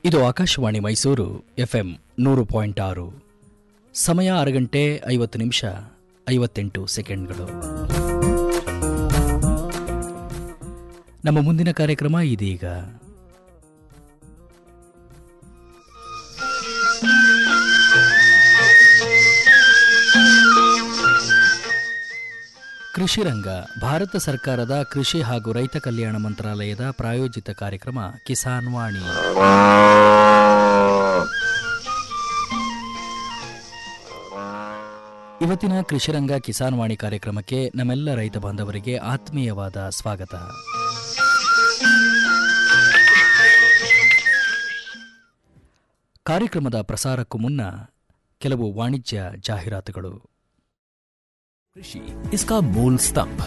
ಇದು ಆಕಾಶವಾಣಿ ಮೈಸೂರು ಎಫ್ಎಂ ನೂರು ಪಾಯಿಂಟ್ ಆರು ಸಮಯ ಆರು ಗಂಟೆ ಐವತ್ತು ನಿಮಿಷ ಐವತ್ತೆಂಟು ಸೆಕೆಂಡ್ಗಳು ನಮ್ಮ ಮುಂದಿನ ಕಾರ್ಯಕ್ರಮ ಇದೀಗ ಕೃಷಿ ರಂಗ ಭಾರತ ಸರ್ಕಾರದ ಕೃಷಿ ಹಾಗೂ ರೈತ ಕಲ್ಯಾಣ ಮಂತ್ರಾಲಯದ ಪ್ರಾಯೋಜಿತ ಕಾರ್ಯಕ್ರಮ ಕಿಸಾನ್ ವಾಣಿ ಇವತ್ತಿನ ಕೃಷಿರಂಗ ಕಿಸಾನ್ ವಾಣಿ ಕಾರ್ಯಕ್ರಮಕ್ಕೆ ನಮ್ಮೆಲ್ಲ ರೈತ ಬಾಂಧವರಿಗೆ ಆತ್ಮೀಯವಾದ ಸ್ವಾಗತ ಕಾರ್ಯಕ್ರಮದ ಪ್ರಸಾರಕ್ಕೂ ಮುನ್ನ ಕೆಲವು ವಾಣಿಜ್ಯ ಜಾಹೀರಾತುಗಳು कृषि इसका मूल स्तंभ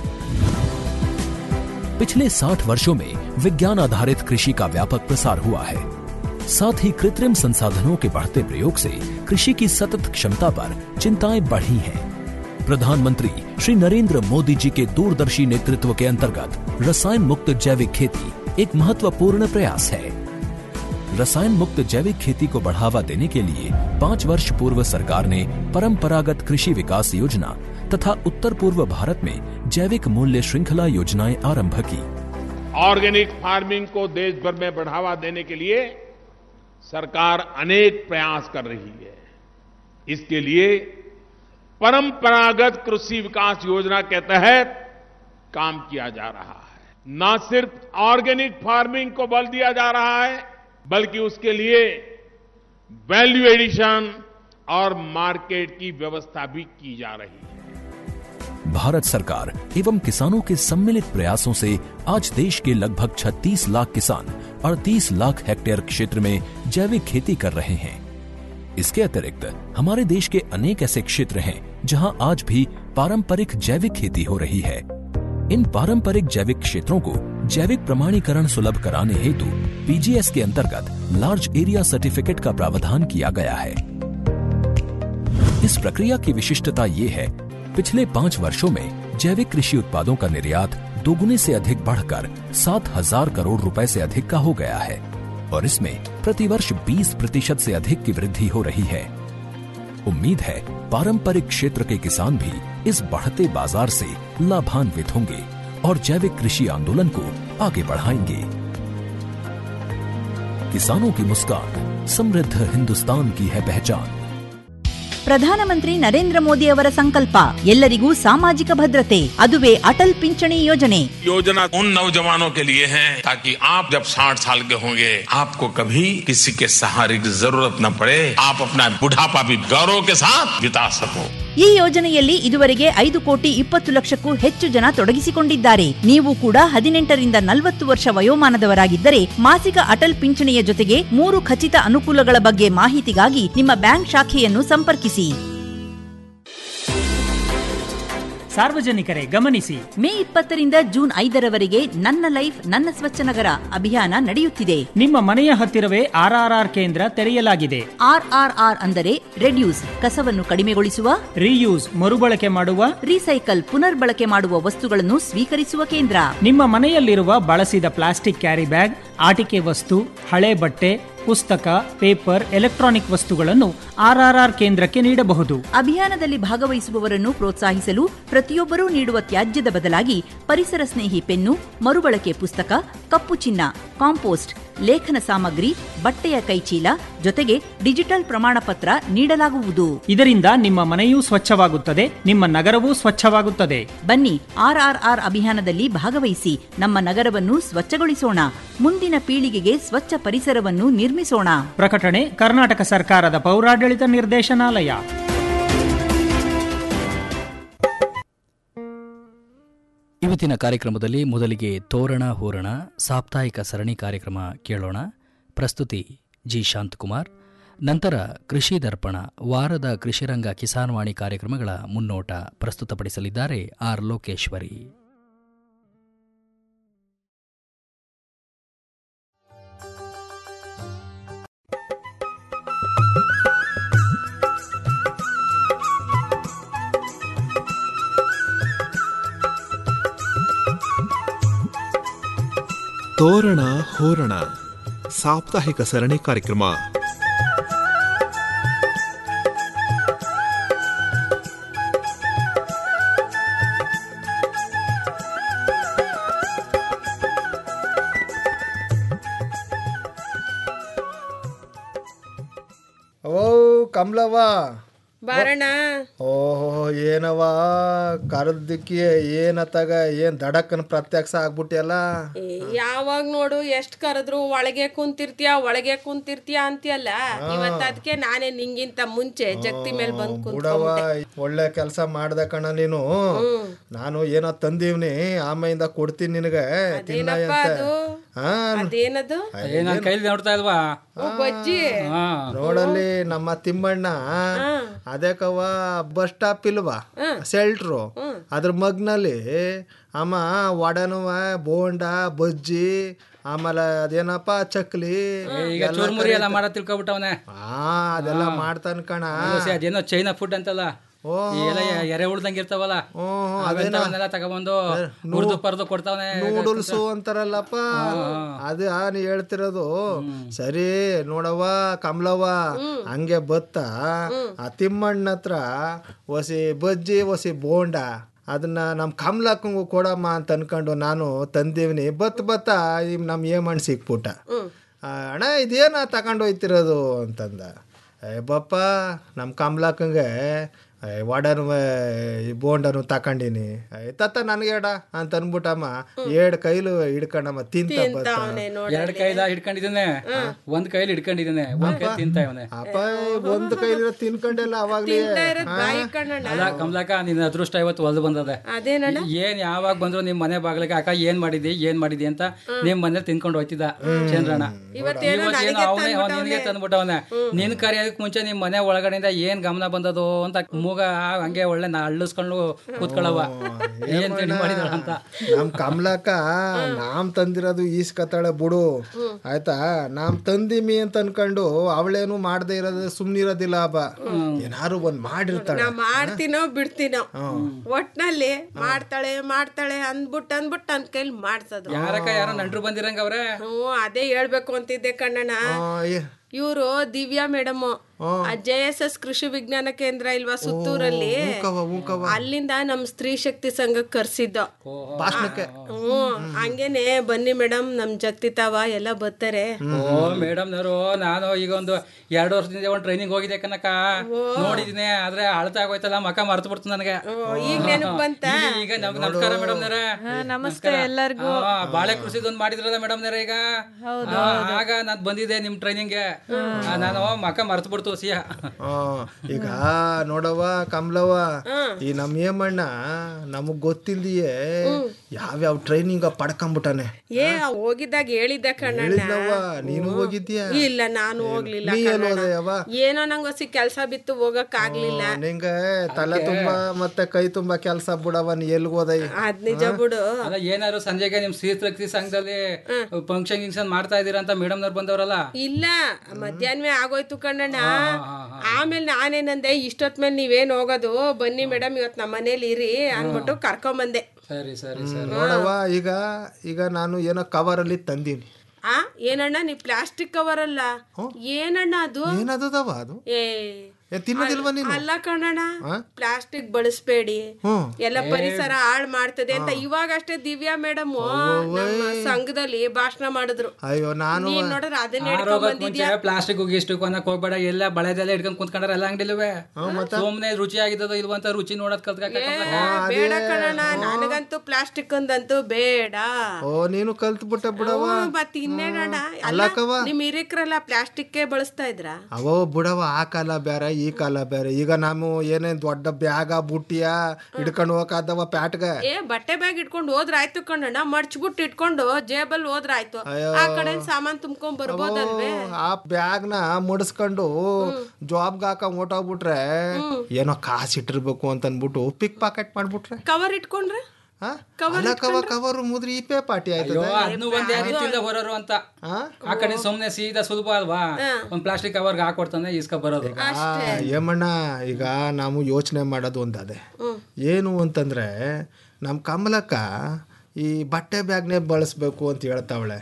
पिछले 60 वर्षों में विज्ञान आधारित कृषि का व्यापक प्रसार हुआ है साथ ही कृत्रिम संसाधनों के बढ़ते प्रयोग से कृषि की सतत क्षमता पर चिंताएं बढ़ी हैं प्रधानमंत्री श्री नरेंद्र मोदी जी के दूरदर्शी नेतृत्व के अंतर्गत रसायन मुक्त जैविक खेती एक महत्वपूर्ण प्रयास है रसायन मुक्त जैविक खेती को बढ़ावा देने के लिए पाँच वर्ष पूर्व सरकार ने परंपरागत कृषि विकास योजना तथा उत्तर पूर्व भारत में जैविक मूल्य श्रृंखला योजनाएं आरंभ की ऑर्गेनिक फार्मिंग को देश भर में बढ़ावा देने के लिए सरकार अनेक प्रयास कर रही है इसके लिए परंपरागत कृषि विकास योजना के तहत काम किया जा रहा है न सिर्फ ऑर्गेनिक फार्मिंग को बल दिया जा रहा है बल्कि उसके लिए वैल्यू एडिशन और मार्केट की व्यवस्था भी की जा रही है भारत सरकार एवं किसानों के सम्मिलित प्रयासों से आज देश के लगभग 36 लाख किसान 38 लाख हेक्टेयर क्षेत्र में जैविक खेती कर रहे हैं इसके अतिरिक्त हमारे देश के अनेक ऐसे क्षेत्र हैं जहां आज भी पारंपरिक जैविक खेती हो रही है इन पारंपरिक जैविक क्षेत्रों को जैविक प्रमाणीकरण सुलभ कराने हेतु पीजीएस के अंतर्गत लार्ज एरिया सर्टिफिकेट का प्रावधान किया गया है इस प्रक्रिया की विशिष्टता ये है पिछले पाँच वर्षों में जैविक कृषि उत्पादों का निर्यात दोगुने से अधिक बढ़कर सात हजार करोड़ रुपए से अधिक का हो गया है और इसमें प्रतिवर्ष 20 प्रतिशत से अधिक की वृद्धि हो रही है उम्मीद है पारंपरिक क्षेत्र के किसान भी इस बढ़ते बाजार से लाभान्वित होंगे और जैविक कृषि आंदोलन को आगे बढ़ाएंगे किसानों की मुस्कान समृद्ध हिंदुस्तान की है पहचान ಪ್ರಧಾನಮಂತ್ರಿ ನರೇಂದ್ರ ಮೋದಿ ಅವರ ಸಂಕಲ್ಪ ಎಲ್ಲರಿಗೂ ಸಾಮಾಜಿಕ ಭದ್ರತೆ ಅದುವೇ ಅಟಲ್ ಪಿಂಚಣಿ ಯೋಜನೆ योजना उन नौजवानों के लिए है ताकि आप जब 60 साल के होंगे आपको कभी किसी के सहारे की जरूरत न पड़े आप अपना बुढ़ापा भी गौरव के साथ बिता सको ಈ ಯೋಜನೆಯಲ್ಲಿ ಇದುವರೆಗೆ ಐದು ಕೋಟಿ ಇಪ್ಪತ್ತು ಲಕ್ಷಕ್ಕೂ ಹೆಚ್ಚು ಜನ ತೊಡಗಿಸಿಕೊಂಡಿದ್ದಾರೆ ನೀವು ಕೂಡ ಹದಿನೆಂಟರಿಂದ ನಲವತ್ತು ವರ್ಷ ವಯೋಮಾನದವರಾಗಿದ್ದರೆ ಮಾಸಿಕ ಅಟಲ್ ಪಿಂಚಣಿಯ ಜೊತೆಗೆ ಮೂರು ಖಚಿತ ಅನುಕೂಲಗಳ ಬಗ್ಗೆ ಮಾಹಿತಿಗಾಗಿ ನಿಮ್ಮ ಬ್ಯಾಂಕ್ ಶಾಖೆಯನ್ನು ಸಂಪರ್ಕಿಸಿ ಸಾರ್ವಜನಿಕರೇ ಗಮನಿಸಿ ಮೇ ಇಪ್ಪತ್ತರಿಂದ ಜೂನ್ ಐದರವರೆಗೆ ನನ್ನ ಲೈಫ್ ನನ್ನ ಸ್ವಚ್ಛ ನಗರ ಅಭಿಯಾನ ನಡೆಯುತ್ತಿದೆ ನಿಮ್ಮ ಮನೆಯ ಹತ್ತಿರವೇ ಆರ್ಆರ್ಆರ್ ಕೇಂದ್ರ ತೆರೆಯಲಾಗಿದೆ ಆರ್ಆರ್ಆರ್ ಅಂದರೆ ರೆಡ್ಯೂಸ್ ಕಸವನ್ನು ಕಡಿಮೆಗೊಳಿಸುವ ರೀಯೂಸ್ ಮರುಬಳಕೆ ಮಾಡುವ ರೀಸೈಕಲ್ ಪುನರ್ಬಳಕೆ ಮಾಡುವ ವಸ್ತುಗಳನ್ನು ಸ್ವೀಕರಿಸುವ ಕೇಂದ್ರ ನಿಮ್ಮ ಮನೆಯಲ್ಲಿರುವ ಬಳಸಿದ ಪ್ಲಾಸ್ಟಿಕ್ ಕ್ಯಾರಿ ಬ್ಯಾಗ್ ಆಟಿಕೆ ವಸ್ತು ಹಳೆ ಬಟ್ಟೆ ಪುಸ್ತಕ ಪೇಪರ್ ಎಲೆಕ್ಟ್ರಾನಿಕ್ ವಸ್ತುಗಳನ್ನು ಆರ್ಆರ್ಆರ್ ಕೇಂದ್ರಕ್ಕೆ ನೀಡಬಹುದು ಅಭಿಯಾನದಲ್ಲಿ ಭಾಗವಹಿಸುವವರನ್ನು ಪ್ರೋತ್ಸಾಹಿಸಲು ಪ್ರತಿಯೊಬ್ಬರೂ ನೀಡುವ ತ್ಯಾಜ್ಯದ ಬದಲಾಗಿ ಪರಿಸರ ಸ್ನೇಹಿ ಪೆನ್ನು ಮರುಬಳಕೆ ಪುಸ್ತಕ ಕಪ್ಪು ಚಿನ್ನ ಕಾಂಪೋಸ್ಟ್ ಲೇಖನ ಸಾಮಗ್ರಿ ಬಟ್ಟೆಯ ಕೈಚೀಲ ಜೊತೆಗೆ ಡಿಜಿಟಲ್ ಪ್ರಮಾಣ ಪತ್ರ ನೀಡಲಾಗುವುದು ಇದರಿಂದ ನಿಮ್ಮ ಮನೆಯೂ ಸ್ವಚ್ಛವಾಗುತ್ತದೆ ನಿಮ್ಮ ನಗರವೂ ಸ್ವಚ್ಛವಾಗುತ್ತದೆ ಬನ್ನಿ ಆರ್ಆರ್ಆರ್ ಅಭಿಯಾನದಲ್ಲಿ ಭಾಗವಹಿಸಿ ನಮ್ಮ ನಗರವನ್ನು ಸ್ವಚ್ಛಗೊಳಿಸೋಣ ಮುಂದಿನ ಪೀಳಿಗೆಗೆ ಸ್ವಚ್ಛ ಪರಿಸರವನ್ನು ನಿರ್ಮಿಸೋಣ ಪ್ರಕಟಣೆ ಕರ್ನಾಟಕ ಸರ್ಕಾರದ ಪೌರಾಡಳಿತ ನಿರ್ದೇಶನಾಲಯ ಇವತ್ತಿನ ಕಾರ್ಯಕ್ರಮದಲ್ಲಿ ಮೊದಲಿಗೆ ತೋರಣ ಹೂರಣ ಸಾಪ್ತಾಹಿಕ ಸರಣಿ ಕಾರ್ಯಕ್ರಮ ಕೇಳೋಣ ಪ್ರಸ್ತುತಿ ಜಿ ಶಾಂತಕುಮಾರ್ ನಂತರ ಕೃಷಿ ದರ್ಪಣ ವಾರದ ಕೃಷಿರಂಗ ಕಿಸಾನ್ವಾಣಿ ಕಾರ್ಯಕ್ರಮಗಳ ಮುನ್ನೋಟ ಪ್ರಸ್ತುತಪಡಿಸಲಿದ್ದಾರೆ ಆರ್ ಲೋಕೇಶ್ವರಿ ತೋರಣ ಹೋರಣ ಸಾಪ್ತಾಹಿಕ ಸರಣಿ ಕಾರ್ಯಕ್ರಮ ಓ ಕಮಲವ್ವ ಬಾರಣ್ಣ ಓಹೋ ಏನವ ಕರದಕ್ಕೆ ಏನತ್ತಾಗ ಏನ್ ದಡಕ್ಕನ ಪ್ರತ್ಯಕ್ಷ ಆಗ್ಬಿಟ್ಟಿಯಲ್ಲ ಏ, ಯಾವಾಗ ನೋಡು ಎಷ್ಟ್ ಕರೆದ್ರು ಒಳಗೆ ಕುಂತಿರ್ತೀಯ ಒಳಗೆ ಕುಂತಿರ್ತೀಯ ಅಂತೀಯಲ್ಲ ಇವತ್ತ ಅದಕ್ಕೆ ನಾನೇ ನಿಂಗಿಂತ ಮುಂಚೆ ಜಗತಿ ಮೇಲ್ ಬಂದ್ ಬಿಡವ ಕುಂತ್ಕೊಂಡ್ಬಿಟ್ಟೆ ಒಳ್ಳೆ ಕೆಲಸ ಮಾಡ್ದೆ ಕಣ ನೀನು ನಾನು ಏನೋ ತಂದೀವ್ನಿ ಆಮೆಯಿಂದ ಕೊಡ್ತೀನಿ ನಿನಗೆ ತಿನ್ನ ಅದೇನಪ್ಪ ಅಂತ ಅದು ಹಾ ಅದೇನದು ನನ್ನ ಕೈಲಿ ನೋಡ್ತಾ ಇಲ್ವಾ ಓ, ಬಜ್ಜಿ ಹಾ ನೋಡಲ್ಲಿ ನಮ್ಮ ತಿಮ್ಮಣ್ಣ ಅದೇ ಕವ ಬಸ್ ಸ್ಟಾಪ್ ಇಲ್ವಾ ಸೆಲ್ಟ್ರು ಅದ್ರ ಮಗ್ನಲ್ಲಿ ಅಮ್ಮ ವಡನುವ ಬೋಂಡ ಬಜ್ಜಿ ಆಮೇಲೆ ಅದೇನಪ್ಪ ಚಕ್ಲಿ ಈಗ ಚೂರ್ಮುರಿ ಎಲ್ಲ ಮಾಡೋ ತಿಳ್ಕೊಬಿಟ್ಟವನೆ ಆ ಅದೆಲ್ಲ ಮಾಡ್ತಾನ ಕಣ ಅದೇನೋ ಚೈನಾ ಫುಡ್ ಅಂತಲ್ಲ ಈ ಎಲ್ಲ ಎರೆ ಉಳ್ದಂಗೆ ಇರ್ತಾವಲ್ಲ ಅವೆಲ್ಲ ತಗೊಂಬಂದು ಹುರಿದು ಪರ್ದು ಕೊಡ್ತಾವನೆ ನೂಡಲ್ಸು ಅಂತಾರಲ್ಲಪ್ಪ ಅದು ಆ ನೀ ಹೇಳ್ತಿರೋದು ಸರಿ ನೋಡವ್ವ ಕಮಲವ್ವ ಹಂಗೆ ಬತ್ತ ಆ ತಿಮ್ಮಣ್ಣ ಹತ್ರ ಒಸಿ ಬಜ್ಜಿ ಒಸಿ ಬೋಂಡ ಅದನ್ನ ನಮ್ಮ ಕಮಲಕ್ಕಂಗು ಕೊಡಮ್ಮ ಅಂತ ಅನ್ಕೊಂಡು ನಾನು ತಂದೀವ್ನಿ ಬತ್ ಬತ್ತ ಈ ನಮ್ಮ ಏಮಣ್ ಸಿಕ್ಬಿಟ್ಟ ಆ, ಅಣ್ಣ ಇದೇನ ತಗೊಂಡು ಹೋಯ್ತಿರೋದು ಅಂತಂದ ಏ ಬಪ್ಪ ನಮ್ಮ ಕಮಲಕ್ಕಂಗೆ ವಡನು ಈ ಬೋಂಡನು ತಕೊಂಡಿನಿ ತತ್ತ ನನಗೆ ಎಡ ಅಂತ ಅನ್ಬಿಟ್ಟಮ್ಮ ಏಡ್ ಕೈಲು ಹಿಡ್ಕೊಂಡಮ್ಮ ತಿಂತ ಬತ್ತ ಅವನೇ ನೋಡ ಎರಡ್ ಕೈಲ ಹಿಡ್ಕೊಂಡಿದ್ದಾನೆ ಒಂದ್ ಕೈಲಿ ಹಿಡ್ಕೊಂಡಿದ್ದಾನೆ ಒಂದ್ ಕೈ ತಿಂತ ಇವನೆ ಅಪ್ಪ ಒಂದು ಕೈಲಿರೋ ತಿನ್ಕೊಂಡೆಲ್ಲ ಅವಾಗ್ಲೇ ಬಾಯಿ ಕಣ್ಣಣ್ಣ ಅಲ್ಲ ಕಮಲಾಕ ನಿನ್ನ ಅದೃಷ್ಟ ಇವತ್ತು ಹೊಲ್ದು ಬಂದದೆ ಅದೇನಣ್ಣ ಏನ್ ಯಾವಾಗ ಬಂದ್ರು ನಿಮ್ ಮನೆ ಬಾಗ್ಲಿಗೆ ಅಕ್ಕ ಏನ್ ಮಾಡಿದಿ ಏನ್ ಮಾಡಿದಿ ಅಂತ ನಿಮ್ ಮನೇಲಿ ತಿನ್ಕೊಂಡು ಹೋಯ್ತಿದ್ದ ಚಂದ್ರಣ್ಣ ಇವತ್ತೇನೋ ಇವತ್ತೇನೋ ಅವನೇ ನಿನ್ಗೆ ತಂದ್ಬಿಟ್ಟವನೆ ನಿನ್ ಕರೆಯೋದಕ್ ಮುಂಚೆ ನಿಮ್ ಮನೆ ಒಳಗಡೆಯಿಂದ ಏನ್ ಗಮನ ಬಂದದು ಅಂತ ಮೂಗ ಹಂಗೆ ಒಳ್ಳೆ ನಾ ಅಳ್ಳಿಸ್ಕೊಂಡು ಕೂತ್ಕೊಳ್ಳವ ಏನ್ ತಿಂಡಿ ಮಾಡಿದಳ ಅಂತ ನಮ್ ಕಮಲಕ್ಕ ನಾಮ್ ತಂದಿರೋದು ಈಸ್ಕತ್ತಾಳೆ ಬಿಡು ಆಯ್ತಾ ನಾಮ್ ತಂದಿಮಿ ಅಂತ ಅನ್ಕೊಂಡು ಅವಳೇನು ಮಾಡದೇ ಇರೋದು ಸುಮ್ನಿರೋದಿಲ್ಲ ಹಬ್ಬ ಏನಾರು ಒಂದ್ ಮಾಡಿರ್ತಾಳೆ ನಾ ಮಾಡ್ತೀನೋ ಬಿಡ್ತೀನೋ ಒಟ್ನಲ್ಲಿ ಮಾಡ್ತಾಳೆ ಮಾಡ್ತಾಳೆ ಅಂದ್ಬಿಟ್ಟು ಅಂದ್ಬಿಟ್ಟು ನನ್ ಕೈಲಿ ಮಾಡ್ಸೋದು ಯಾರಕ್ಕ ಯಾರೋ ನಂಟ್ರು ಬಂದಿರಂಗ ಅವ್ರೆ ಹ್ಞೂ ಅದೇ ಹೇಳ್ಬೇಕು ಅಂತಿದ್ದೆ ಕಣ್ಣಣ್ಣ ಆ, ಏ- ಇವರು Divya madam J S S Krishi Vigyan ಕೇಂದ್ರ ಇಲ್ವಾ ಸುತ್ತೂರಲ್ಲಿ ಹೂಕವ್ವ, ಹೂಕವ್ವ. ಅಲ್ಲಿಂದ ನಮ್ ಸ್ತ್ರೀ ಶಕ್ತಿ ಸಂಘಕ್ಕೆ ಕರ್ಸಿದ್ದು ಭಾಷಣಕ್ಕೆ ಹ್ಮ್ ಹಂಗೇನೆ ಬನ್ನಿ ಮೇಡಮ್ ನಮ್ ಜಗ್ತಿತಾವ ಎಲ್ಲ ಬರ್ತಾರೆ ಓ ಮೇಡಮ್ನವರು ನಾನು ಈಗ ಒಂದು ಎರಡು ವರ್ಷದಿಂದ ಒಂದು ಟ್ರೈನಿಂಗ್ ಹೋಗಿದ್ದೆ ಕನಕ ನೋಡಿದೀನಿ ಆದ್ರೆ ಅಳ್ತಾ ಆಗೋಯ್ತಲ್ಲ ಮಕ ಮರ್ತು ಬಿಡ್ತು ನನಗೆ ಈಗ ನೆನಪು ಬಂತ ಈಗ ನಮ್ ನಮಸ್ಕಾರ ಮೇಡಮ್ನರ ನಮಸ್ತೆ ಎಲ್ಲರಿಗೂ ಬಾಳೆ ಕೃಷಿದ್ ಒಂದ್ ಮಾಡಿದ್ರಲ್ಲ ಮೇಡಮ್ನರ ಈಗ ಆ, ಆಗ ನಾನ್ ಬಂದಿದ್ದೆ ನಿಮ್ ಟ್ರೈನಿಂಗ್ಗೆ ನಾನು ಮಕ ಮರ್ತು ಬಿಡ್ತು ಸಿಯ ಆ, ಈಗ ನೋಡವ್ವ ಕಮಲವ್ವ ಈ ನಮ್ ಏಮಣ್ಣ ನಮಗ್ ಗೊತ್ತಿಲ್ದಿಯೇ ಯಾವ್ಯಾವ ಟ್ರೈನಿಂಗ್ ಪಡ್ಕೊಂಬಿಟ್ಟಾನೆ ಏ ಹೋಗಿದ್ದಾಗ ಹೇಳಿದ್ದೆ ಕಣ್ಣಣ್ಣ ಹೇಳಿದ್ನವ್ವ ನೀನು ಹೋಗಿದ್ಯಾ ಇಲ್ಲ ನಾನು ಹೋಗ್ಲಿಲ್ಲ ನೀ ಎಲ್ಲಿ ಕಣಣ್ಣ. ಹೋದೆ ಯವ್ವ? ಏನೋ ನಂಗೆ ಹೊಸಿ ಕೆಲ್ಸ ಬಿತ್ತು ಹೋಗಕ್ ಆಗ್ಲಿಲ್ಲ ನಿಂಗೆ ತಲೆ ತುಂಬಾ ಮತ್ತೆ ಕೈ ತುಂಬಾ ಕೆಲ್ಸ ಬಿಡವ ನೀ ಎಲ್ಗ್ ಹೋದ ಅದ್ ನಿಜ ಬಿಡು ಅಲ್ಲ ಏನಾದ್ರು ಸಂಜೆಗೆ ನಿಮ್ ಶ್ರೀ ಸಂಘದಲ್ಲಿ ಫಂಕ್ಷನ್ ಗಿಂಕ್ಷನ್ ಮಾಡ್ತಾ ಇದೀರ ಅಂತ ಮೇಡಮ್ನವ್ರು ಬಂದವರಲ್ಲ ಇಲ್ಲ ಮಧ್ಯಾಹ್ನವೇ ಆಗೋಯ್ತು ಕಣ್ಣಣ್ಣ ಆಮೇಲೆ ನಾನೇನಂದೆ ಇಷ್ಟೊತ್ ಮೇಲೆ ನೀವೇನ್ ಹೋಗೋದು ಬನ್ನಿ ಮೇಡಮ್ ಇವತ್ ನಮ್ಮ ಮನೇಲಿ ಇರಿ ಅನ್ಬಿಟ್ಟು ಕರ್ಕೊಂಬಂದೆ ಸರಿ ಸರಿ ಸರಿ ನೋಡವ್ವ ಈಗ ಈಗ ನಾನು ಏನೋ ಕವರ್ ಅಲ್ಲಿ ತಂದೀನಿ ಆ ಏನಣ್ಣ ನೀ ಪ್ಲಾಸ್ಟಿಕ್ ಕವರ್ ಅಲ್ಲ ಏನಣ್ಣ ಅದು ಏನದವ ಅದು ಏ ಏ, ತಿನ್ನೋದಿಲ್ವಾ ನೀನು ಅಲ್ಲ ಕಣಣ್ಣ ಪ್ಲಾಸ್ಟಿಕ್ ಬಳಸ್ಬೇಡಿ ಹ್ಮ್. ಎಲ್ಲ ಪರಿಸರ ಹಾಳ್ ಮಾಡ್ತದೆ ಅಂತ ಇವಾಗ ಅಷ್ಟೇ ದಿವ್ಯಾ ಮೇಡಮ್ ನಮ್ಮ ಸಂಘದಲ್ಲಿ ಭಾಷಣ ಮಾಡಿದ್ರು ಅಯ್ಯೋ ನಾನು ನೀನ್ ನೋಡಿದ್ರೆ ಅದನ್ನ ಹಿಡ್ಕೊಂಡ್ ಆರೋಗಕ್ ಬಂದಿದ್ಯಾ ಮುಂಚೆ ಪ್ಲಾಸ್ಟಿಕ್ ಇಷ್ಟು ಅನ್ನಕ್ ಹೋಗ್ಬೇಡ ಎಲ್ಲ ಬಳೆದೆಲ್ಲ ಹಿಡ್ಕೊಂಡ್ ಕುಂತ್ಕೊಂಡ್ರೆ ಎಲ್ಲ ಅಂಗಡಿಲುವೆ ಸುಮ್ನೆ ರುಚಿ ಆಗಿದ್ದೋ ಇಲ್ವ ಅಂತ ರುಚಿ ನೋಡೋದ್ ಕಲ್ತ್ಕ ಬೇಡ ಕಣಣ್ಣ ನನಗಂತೂ ಪ್ಲಾಸ್ಟಿಕ್ ಅಂದಂತೂ ಬೇಡ ಓ ನೀನು ಕಲ್ತ್ಬಿಟ್ಟೆ ಬಿಡವ ಮತ್ ಇನ್ನೇನಣ್ಣ ಅಲ್ಲ ಅಲ್ಲಕ್ಕವ್ವ. ನಿಮ್ ಹಿರಿಕ್ರೆಲ್ಲ ಪ್ಲಾಸ್ಟಿಕ್ ಬಳಸ್ತಾ ಇದ್ರ ಅವೋ ಬಿಡವ ಆ ಕಾಲ ಬೇರೆ ಈ ಕಾಲ ಬೇರೆ ಈಗ ನಾವು ಏನೇನ್ ದೊಡ್ಡ ಬ್ಯಾಗ ಬುಟ್ಟಿಯ ಹಿಡ್ಕೊಂಡು ಹೋಗಾದವ ಪ್ಯಾಟ್ಗೆ ಏ ಬಟ್ಟೆ ಬ್ಯಾಗ್ ಇಟ್ಕೊಂಡು ಹೋದ್ರ ಆಯ್ತು ಕಣ್ಣಣ್ಣ ಮಡ್ಚ್ಬಿಟ್ಟು ಇಟ್ಕೊಂಡು ಜೇಬಲ್ ಹೋದ್ರ ಆಯ್ತು ಆ ಕಡೆ ಸಾಮಾನ್ ತುಂಬ್ಕೊಂಡ್ ಬರ್ಬೋದಲ್ವೇ ಆ ಬ್ಯಾಗ್ನ ಮುಡಿಸ್ಕೊಂಡು ಜಾಬ್ಗೆ ಹಾಕ ಹೊಟ್ಟೋಗ್ಬಿಟ್ರೆ ಏನೋ ಕಾಸು ಇಟ್ಟಿರ್ಬೇಕು ಅಂತ ಅನ್ಬಿಟ್ಟು ಪಿಕ್ ಪಾಕೆಟ್ ಮಾಡ್ಬಿಟ್ರೆ ಕವರ್ ಇಟ್ಕೊಂಡ್ರೆ ಆ? ಅಲ್ಲ ಕವ ಕವರ್ ಮುದ್ರಿ ಇಪೆ ಪಾಟಿ ಆಯ್ತದೆ ಅದನ್ನು ಒಂದೇ ರೀತಿಯಿಂದ ಬರೋರು ಅಂತ ಆ ಕಡೆ ಸುಮ್ನೆ ಸೀದಾ ಸುಲಭ ಅಲ್ವಾ ಒಂದ್ ಪ್ಲಾಸ್ಟಿಕ್ ಕವರ್ಗೆ ಹಾಕೊಡ್ತಾನೆ ಇಸ್ಕ ಬರೋದು ಆ, ಏಮಣ್ಣ ಈಗ ನಾವು ಯೋಚನೆ ಮಾಡೋದು ಒಂದು ಅದೇ ಏನು ಅಂತಂದ್ರೆ ನಮ್ಮ ಕಮಲಕ್ಕ ಈ ಬಟ್ಟೆ ಬ್ಯಾಗ್ನೇ ಬಳಸ್ಬೇಕು ಅಂತ ಹೇಳ್ತಾವಳೆ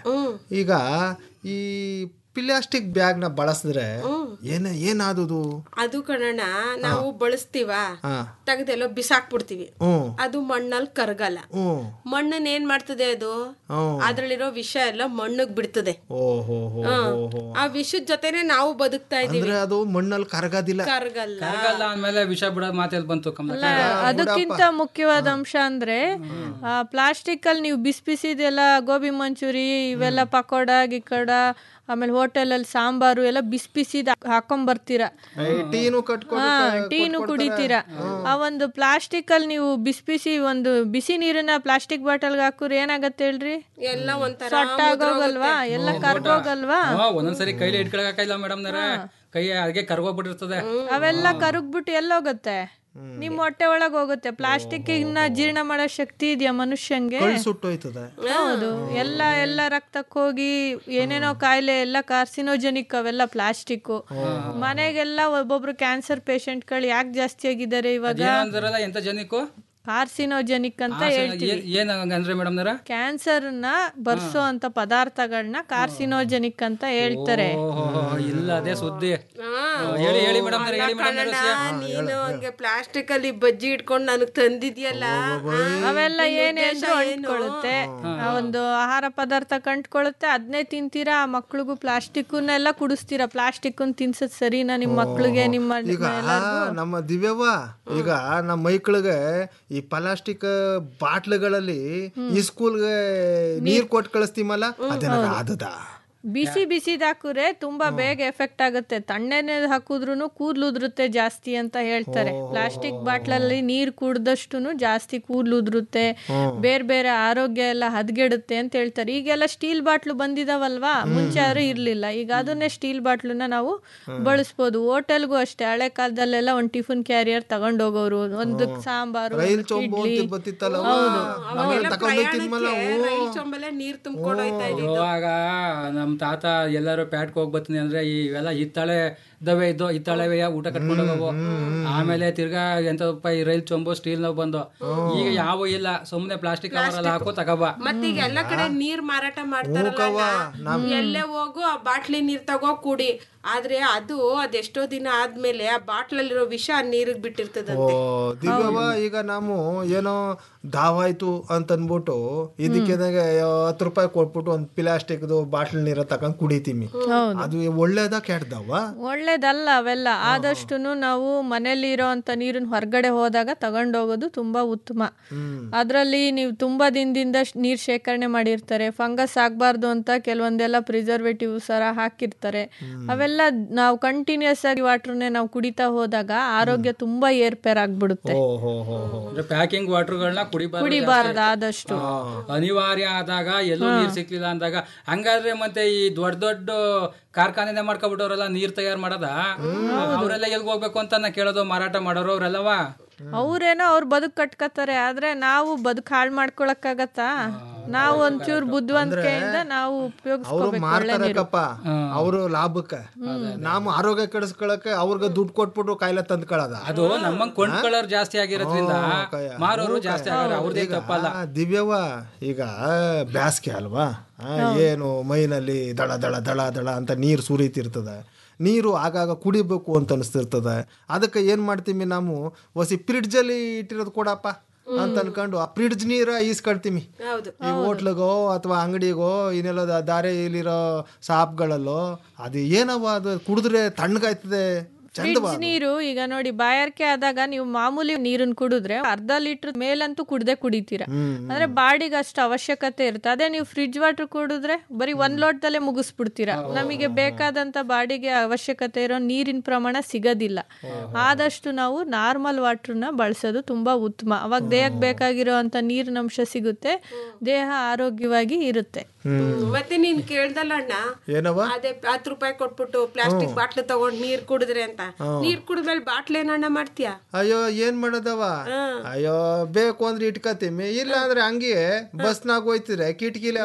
ಈಗ ಈ ಪ್ಲಾಸ್ಟಿಕ್ ಬ್ಯಾಗ್ನ ಬಳಸಿದ್ರೆ ಏನ ಏನಾದುದು ಅದು ಕಣಣ್ಣ ನಾವು ಬಳಸ್ತೀವ ಹಾ ತೆಗ್ದೆಲ್ಲೋ ಬಿಸಾಕ್ಬಿಡ್ತೀವಿ ಹ್ಮ್ ಅದು ಮಣ್ಣಲ್ಲಿ ಕರಗಲ್ಲ ಹ್ಮ್ ಮಣ್ಣನ್ ಏನ್ ಮಾಡ್ತದೆ ಅದು ಹ್ಮ್ ಅದ್ರಲ್ಲಿರೋ ವಿಷ ಎಲ್ಲ ಮಣ್ಣಗ್ ಬಿಡ್ತದೆ ಓಹೋ ಹೋ ಹೋ ಹೋ ಆ ವಿಷದ ಜೊತೆನೆ ನಾವು ಬದುಕ್ತಾ ಇದೀವಿ ಅಂದ್ರೆ ಅದು ಮಣ್ಣಲ್ಲಿ ಕರಗೋದಿಲ್ಲ ಕರಗಲ್ಲ ಕರಗಲ್ಲ ಅಂದ್ಮೇಲೆ ವಿಷ ಬಿಡೋದು ಮಾತೆಲ್ಲಿ ಬಂತು ಕಮಲ ಅದಕ್ಕಿಂತ ಮುಖ್ಯವಾದ ಅಂಶ ಅಂದ್ರೆ ಪ್ಲಾಸ್ಟಿಕ್ ಅಲ್ಲಿ ನೀವು ಬಿಸಿ ಬಿಸಿದೆಲ್ಲ ಗೋಬಿ ಮಂಚೂರಿ ಇವೆಲ್ಲ ಪಕೋಡ ಗಿಕೋಡ ಆಮೇಲೆ ಹೋಟೆಲ್ ಅಲ್ಲಿ ಸಾಂಬಾರು ಎಲ್ಲ ಬಿಸಿ ಬಿಸಿದ ಹಾಕೊಂಡ್ ಬರ್ತೀರಾ ಈ ಟೀನು ಕಟ್ಕೊಂಡು ಹಾ ಟೀನು ಕುಡಿತೀರಾ ಆ ಒಂದು ಪ್ಲಾಸ್ಟಿಕ್ ಅಲ್ಲಿ ನೀವು ಬಿಸಿ ಬಿಸಿ ಒಂದು ಬಿಸಿ ನೀರನ್ನ ಪ್ಲಾಸ್ಟಿಕ್ ಬಾಟಲ್ಗೆ ಹಾಕುರ್ ಏನಾಗತ್ತೆ ಹೇಳ್ರಿ ಎಲ್ಲ ಒಂಥರ ಸೊಟ್ಟಾಗೋಗಲ್ವಾ ಎಲ್ಲ ಕರ್ಗೋಗಲ್ವಾ ಹಾ, ಒಂದೊಂದ್ಸರಿ ಕೈಲಿ ಇಟ್ಕೊಳಕಾಗಿಲ್ಲ ಮೇಡಮ್ ನರ ಕೈ ಹಾಗೆ ಕರ್ಗೋಗ್ಬಿಟ್ಟಿರ್ತದೆ ಅವೆಲ್ಲ ಕರಗ್ಬಿಟ್ಟು ಎಲ್ಲೋಗುತ್ತೆ ನಿಮ್ ಹೊಟ್ಟೆ ಒಳಗ್ ಹೋಗುತ್ತೆ ಪ್ಲಾಸ್ಟಿಕ್ ಇನ್ನ ಜೀರ್ಣ ಮಾಡೋ ಶಕ್ತಿ ಇದೆಯಾ ಮನುಷ್ಯಂಗೆ ಸುಟ್ಟೋಯ್ತದೆ ಹೌದು ಎಲ್ಲ ಎಲ್ಲ ರಕ್ತಕ್ಕೆ ಹೋಗಿ ಏನೇನೋ ಕಾಯಿಲೆ ಎಲ್ಲ ಕಾರ್ಸಿನೋಜೆನಿಕ್ ಅವೆಲ್ಲ ಪ್ಲಾಸ್ಟಿಕ್ ಮನೆಗೆಲ್ಲ ಒಬ್ಬೊಬ್ರು ಕ್ಯಾನ್ಸರ್ ಪೇಷಂಟ್ಗಳು ಯಾಕೆ ಜಾಸ್ತಿ ಆಗಿದ್ದಾರೆ ಇವಾಗ ಏನಂದ್ರಲ್ಲ ಎಂತ ಜನಿಕು ಕಾರ್ಸಿನೋಜೆನಿಕ್ ಅಂತ ಹೇಳ್ತೀವಿ ಏನ್ ಅಂದ್ರೆ ಮೇಡಮ್ ನರ ಕ್ಯಾನ್ಸರ್ ನ ಬರ್ಸೋ ಅಂತ ಪದಾರ್ಥಗಳನ್ನ ಕಾರ್ಸಿನೋಜೆನಿಕ್ ಅಂತ ಹೇಳ್ತಾರೆ ಓಹೋ ಇಲ್ಲ ಅದೇ ಸುದ್ದಿ ಹೇಳಿ ಹೇಳಿ ಮೇಡಮ್ ಹೇಳಿ ಮೇಡಮ್ ನೀನು ಹಂಗೆ ಪ್ಲಾಸ್ಟಿಕ್ ಅಲ್ಲಿ ಬಜ್ಜಿ ಇಟ್ಕೊಂಡು ನನಗ್ ತಂದಿದ್ಯಲ್ಲ ಅವೆಲ್ಲ ಏನೇ ಅಂದ್ರೂ ಅಂಟ್ಕೊಳ್ಳುತ್ತೆ ಆ ಒಂದು ಆಹಾರ ಪದಾರ್ಥ ಕಂಟ್ಕೊಳ್ಳುತ್ತೆ ಅದನ್ನೇ ತಿಂತೀರಾ ಆ ಮಕ್ಳಿಗೂ ಪ್ಲಾಸ್ಟಿಕ್ನೆಲ್ಲ ಕುಡಿಸ್ತೀರಾ ಪ್ಲಾಸ್ಟಿಕ್ ತಿನ್ಸದ್ ಸರಿನಾ ನಿಮ್ ಮಕ್ಳಿಗೆ ನಿಮ್ಮ ಈಗ ನಮ್ಮ ದಿವ್ಯವ್ವ ಈಗ ನಮ್ಮ ಮೈಕ್ಳಿಗೆ ಈ ಪ್ಲಾಸ್ಟಿಕ್ ಬಾಟ್ಲುಗಳಲ್ಲಿ ಈ ಸ್ಕೂಲ್ಗೆ ನೀರ್ ಕೊಟ್ಟು ಕಳಿಸ್ತೀಮಲ್ಲ ಅದೇನಾರ ಆದದ ಬಿಸಿ ಬಿಸಿದ್ ಹಾಕುದ್ರೆ ತುಂಬಾ ಬೇಗ ಎಫೆಕ್ಟ್ ಆಗುತ್ತೆ ತಣ್ಣನೆ ಹಾಕುದ್ರು ಕೂದ್ಲು ಉದುರುತ್ತೆ ಜಾಸ್ತಿ ಅಂತ ಹೇಳ್ತಾರೆ ಪ್ಲಾಸ್ಟಿಕ್ ಬಾಟ್ಲಲ್ಲಿ ನೀರ್ ಕುಡ್ದಷ್ಟು ಜಾಸ್ತಿ ಕೂದ್ಲು ಉದುರುತ್ತೆ ಬೇರೆ ಬೇರೆ ಆರೋಗ್ಯ ಎಲ್ಲ ಹದಗೆಡುತ್ತೆ ಅಂತ ಹೇಳ್ತಾರೆ ಈಗೆಲ್ಲ ಸ್ಟೀಲ್ ಬಾಟ್ಲು ಬಂದಿದಾವಲ್ವಾ ಮುಂಚೆ ಆದ್ರೂ ಇರ್ಲಿಲ್ಲ ಈಗ ಅದನ್ನೇ ಸ್ಟೀಲ್ ಬಾಟ್ಲನ್ನ ನಾವು ಬಳಸ್ಬೋದು ಹೋಟೆಲ್ಗೂ ಅಷ್ಟೇ ಹಳೆ ಕಾಲದಲ್ಲೆಲ್ಲ ಒಂದ್ ಟಿಫಿನ್ ಕ್ಯಾರಿಯರ್ ತಗೊಂಡ್ ಹೋಗೋರು ಒಂದು ಸಾಂಬಾರು ರೈಲ್ ಒಂದು ಚೊಂಬು ಇಡ್ಲಿ ಅಂತ ಬತ್ತಿತ್ತಲ್ಲ ಆಮೇಲೆ ತಗೊಂಡೋಗ್ತಿದ್ಮಲ್ಲ ರೈಲ್ ಚೊಂಬಲೆ ನೀರ್ ತುಂಬ್ಕೊಂಡು ಹೋಯ್ತಾ ಇದ್ದಿದ್ದು ಇವಾಗ ನಮ್ ತಾತ ಎಲ್ಲರೂ ಪ್ಯಾಟ್ಗೆ ಹೋಗಿ ಬರ್ತೀನಿ ಅಂದ್ರೆ ಇವೆಲ್ಲ ಹಿತ್ತಾಳೆ ದವೆ ಇದ್ದು ಹಿತ್ತಾಳೆವೆಯ ಊಟ ಕಟ್ಕೊಂಡು ಹೋಗವು ಆಮೇಲೆ ತಿರ್ಗಾ ಎಂತಪ್ಪ ಈ ರೈಲ್ ಚೊಂಬು ಸ್ಟೀಲ್ ನಾವು ಬಂದು ಈಗ ಯಾವ ಇಲ್ಲ ಸುಮ್ನೆ ಪ್ಲಾಸ್ಟಿಕ್ ಕವರಲ್ಲಿ ಹಾಕು ತಗೋಬಾ ಮತ್ತೀಗ ಎಲ್ಲ ಕಡೆ ನೀರ್ ಮಾರಾಟ ಮಾಡ್ತಾರಲ್ಲ ಎಲ್ಲೇ ಹೋಗು ಆ ಬಾಟ್ಲಿ ನೀರ್ ತಗೋ ಕುಡಿ ಆದ್ರೆ ಅದು ಅದೆಷ್ಟೋ ದಿನ ಆದ್ಮೇಲೆ ಆ ಬಾಟ್ಲಲ್ಲಿರೋ ವಿಷ ಆ ನೀರಿಗೆ ಬಿಟ್ಟಿರ್ತದಂತೆ ಓ ದಿವ್ಯವ್ವ ಈಗ ನಾವು ಏನೋ ದಾವಾಯ್ತು ಅಂತ ಅನ್ಬಿಟ್ಟು ಇದಕ್ಕೆನಾಗೆ ಹತ್ತು ರೂಪಾಯಿ ಕೊಟ್ಬಿಟ್ಟು ಒಂದು ಪ್ಲಾಸ್ಟಿಕ್ದು ಬಾಟ್ಲ್ ನೀರ ತಕೊಂಡ್ ಕುಡಿತೀವಿ ಅದು ಒಳ್ಳೇದ ಕೆಡ್ದವ್ವ ಒಳ್ಳೇದಲ್ಲ ಅವೆಲ್ಲ ಆದಷ್ಟು ನಾವು ಮನೇಲಿ ಇರೋಂಥ ನೀರನ್ನ ಹೊರಗಡೆ ಹೋದಾಗ ತಗೊಂಡೋಗೋದು ತುಂಬಾ ಉತ್ತಮ ಅದರಲ್ಲಿ ನೀವು ತುಂಬಾ ದಿನದಿಂದ ಶ್- ನೀರ್ ಶೇಖರಣೆ ಮಾಡಿರ್ತಾರೆ ಫಂಗಸ್ ಆಗ್ಬಾರ್ದು ಅಂತ ಕೆಲವೊಂದೆಲ್ಲ ಪ್ರಿಸರ್ವೇಟಿವ್ ಸರ ಹಾಕಿರ್ತಾರೆ ಅವೆಲ್ಲ ನಾವು ಕಂಟಿನ್ಯೂಸ್ ಆಗಿ ವಾಟರ್ನೇ ನಾವು ಕುಡಿತಾ ಹೋದಾಗ ಆರೋಗ್ಯ ತುಂಬಾ ಏರ್ಪೇರ್ ಆಗ್ಬಿಡುತ್ತೆ ಓ ಹೋ ಹೋ ಹೋ ಅಂದ್ರೆ ಪ್ಯಾಕಿಂಗ್ ವಾಟರ್ಗಳನ್ನ ಕುಡಿಬಾರ್ದು ಕುಡಿಬಾರ್ದು ಆದಷ್ಟು ಆ, ಅನಿವಾರ್ಯ ಆದಾಗ ಎಲ್ಲೂ ನೀರ್ ಸಿಕ್ಲಿಲ್ಲ ಅಂದಾಗ ಹಂಗಾದ್ರೆ ಮತ್ತೆ ಈ ದೊಡ್ಡ ದೊಡ್ಡ ಕಾರ್ಖಾನೆ ಮಾಡ್ಕೊಬಿಟ್ಟವ್ರೆಲ್ಲ ನೀರ್ ತಯಾರು ಮಾಡದ ಅವರೆಲ್ಲ ಎಲ್ಗ್ ಹೋಗ್ಬೇಕು ಅಂತ ನಾ ಕೇಳೋದು ಮಾರಾಟ ಮಾಡೋರು ಅವ್ರೆಲ್ಲವಾ ಅವ್ರೇನೋ ಅವ್ರ ಬದುಕು ಕಟ್ಕೋತಾರೆ ಆದ್ರೆ ನಾವು ಬದುಕು ಹಾಳು ಮಾಡ್ಕೊಳಕ್ಕಾಗತ್ತಾ ನಾವು ಒಂಚೂರು ಬುದ್ಧಿವಂತಿಕೆಯಿಂದ ನಾವು ಅವರು ಉಪಯೋಗಿಸ್ಕೋಬೇಕು ಒಳ್ಳೆ ನೀರು ಮಾರ್ತಾರಕ್ಕಪ್ಪ ಅವರು ಲಾಭಕ್ಕೆ ನಾವು ಆರೋಗ್ಯ ಕೆಡಿಸ್ಕೊಳಕ್ಕೆ ಅವ್ರಿಗೆ ದುಡ್ಡು ಕೊಟ್ಬಿಟ್ಟು ಕಾಯಿಲೆ ತಂದ್ಕೊಳ್ಳೋದ ಅದು ನಮ್ಮಂಗ್ ಕೊಂಡ್ಕೊಳ್ಳೋರ್ ಜಾಸ್ತಿ ಆಗಿರೋದ್ರಿಂದ ಮಾರೋರು ಜಾಸ್ತಿ ಆಗೋರು ಅವ್ರದೇ ತಪ್ಪಲ್ಲ ಆ, ದಿವ್ಯವ್ವ ಈಗ ಬ್ಯಾಸ್ಗೆ ಅಲ್ವಾ ಆ, ಏನು ಮೈನಲ್ಲಿ ದಳ ದಳ ದಳ ದಳ ಅಂತ ನೀರು ಸುರಿತಿರ್ತದೆ ನೀರು ಆಗಾಗ ಕುಡಿಬೇಕು ಅಂತ ಅನಿಸ್ತಿರ್ತದೆ ಅದಕ್ಕೆ ಏನು ಮಾಡ್ತೀವಿ ನಾವು ಒಸಿ ಫ್ರಿಡ್ಜಲ್ಲಿ ಇಟ್ಟಿರೋದು ಕೊಡಪ್ಪ ಅಂತ ಅನ್ಕೊಂಡು ಆ ಫ್ರಿಡ್ಜ್ ನೀರ ಈಸ್ಕೊಳ್ತೀವಿ ಹೌದು ಈ ಹೋಟ್ಲಿಗೋ ಅಥವಾ ಅಂಗಡಿಗೋ ಇನ್ನೆಲ್ಲ ದ- ದಾರಿಲಿರೋ ಶಾಪ್ಗಳಲ್ಲೋ ಅದು ಏನವ ಅದು ಕುಡಿದ್ರೆ ತಣ್ಣಗಾಯ್ತದೆ ಚಂದವ ಫ್ರಿಡ್ಜ್ ನೀರು ಈಗ ನೋಡಿ ಬಾಯಾರಿಕೆ ಆದಾಗ ನೀವು ಮಾಮೂಲಿ ನೀರನ್ನ ಕುಡಿದ್ರೆ ಅರ್ಧ ಲೀಟರ್ ಮೇಲಂತೂ ಕುಡ್ದೆ ಕುಡಿತೀರಾ ಅಂದ್ರೆ ಬಾಡಿಗೆ ಅಷ್ಟು ಅವಶ್ಯಕತೆ ಇರುತ್ತೆ ಅದೇ ನೀವು ಫ್ರಿಡ್ಜ್ ವಾಟರ್ ಕುಡಿದ್ರೆ ಬರೀ ಒಂದ್ ಲೋಟದಲ್ಲೇ ಮುಗಿಸ್ಬಿಡ್ತೀರಾ ನಮಗೆ ಬೇಕಾದಂತ ಬಾಡಿಗೆ ಅವಶ್ಯಕತೆ ಇರೋ ನೀರಿನ ಪ್ರಮಾಣ ಸಿಗೋದಿಲ್ಲ ಆದಷ್ಟು ನಾವು ನಾರ್ಮಲ್ ವಾಟರ್ನ ಬಳಸೋದು ತುಂಬಾ ಉತ್ತಮ ಅವಾಗ ದೇಹಕ್ಕೆ ಬೇಕಾಗಿರೋ ಅಂತ ನೀರಿನ ಅಂಶ ಸಿಗುತ್ತೆ ದೇಹ ಆರೋಗ್ಯವಾಗಿ ಇರುತ್ತೆ ಮತ್ತೆ ನೀನ್ ಕೇಳ್ದಲ್ಲ ಅಣ್ಣ ಏನವ ಅದೇ ಹತ್ತು ರೂಪಾಯಿ ಕೊಟ್ಬಿಟ್ಟು ಪ್ಲಾಸ್ಟಿಕ್ ಬಾಟ್ಲ್ ತಗೊಂಡ್ ನೀರ್ ಕುಡಿದ್ರೆ ಅಂತ ನೀರ್ ಕುಡಿದ್ಮೇಲೆ ಬಾಟ್ಲ್ ಏನಣ್ಣ ಮಾಡ್ತೀಯಾ ಅಯ್ಯೋ ಏನ್ ಮಾಡೋದವ ಅಯ್ಯೋ ಬೇಕು ಅಂದ್ರೆ ಇಟ್ಕತೀವಿ ಇಲ್ಲ ಅಂದ್ರೆ ಹಂಗೆ ಬಸ್ನಾಗ ಹೋಯ್ತಿದ್ರೆ ಕಿಟಕಿಲಿ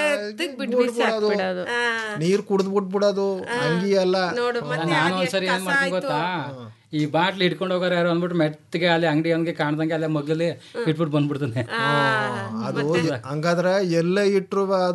ನೀರ್ ಕುಡ್ದ್ ಬಿಟ್ಬಿಡೋದು ಹಂಗಿ ಅಲ್ಲ ನೋಡು ಮತ್ತೆ ನಾನು ಒಂದ್ಸರಿ ಏನ್ ಮಾಡ್ತೀನಿ ಗೊತ್ತಾ ಈ ಬಾಟ್ಲಿ ಇಟ್ಕೊಂಡು ಹೋಗೋರು ಯಾರು ಅಂದ್ಬಿಟ್ಟು ಮೆತ್ತಗೆ ಅಲ್ಲಿ ಅಂಗಡಿ ಅವ್ನಿಗೆ ಕಾಣ್ದಂಗೆ ಅಲ್ಲೇ ಮಗ್ಲಲ್ಲಿ ಇಟ್ಬಿಟ್ಟು ಬಂದ್ಬಿಡ್ತಾನೆ ಅದು ಹಂಗಾದ್ರೆ ಎಲ್ಲ ಇಟ್ರು ಅದು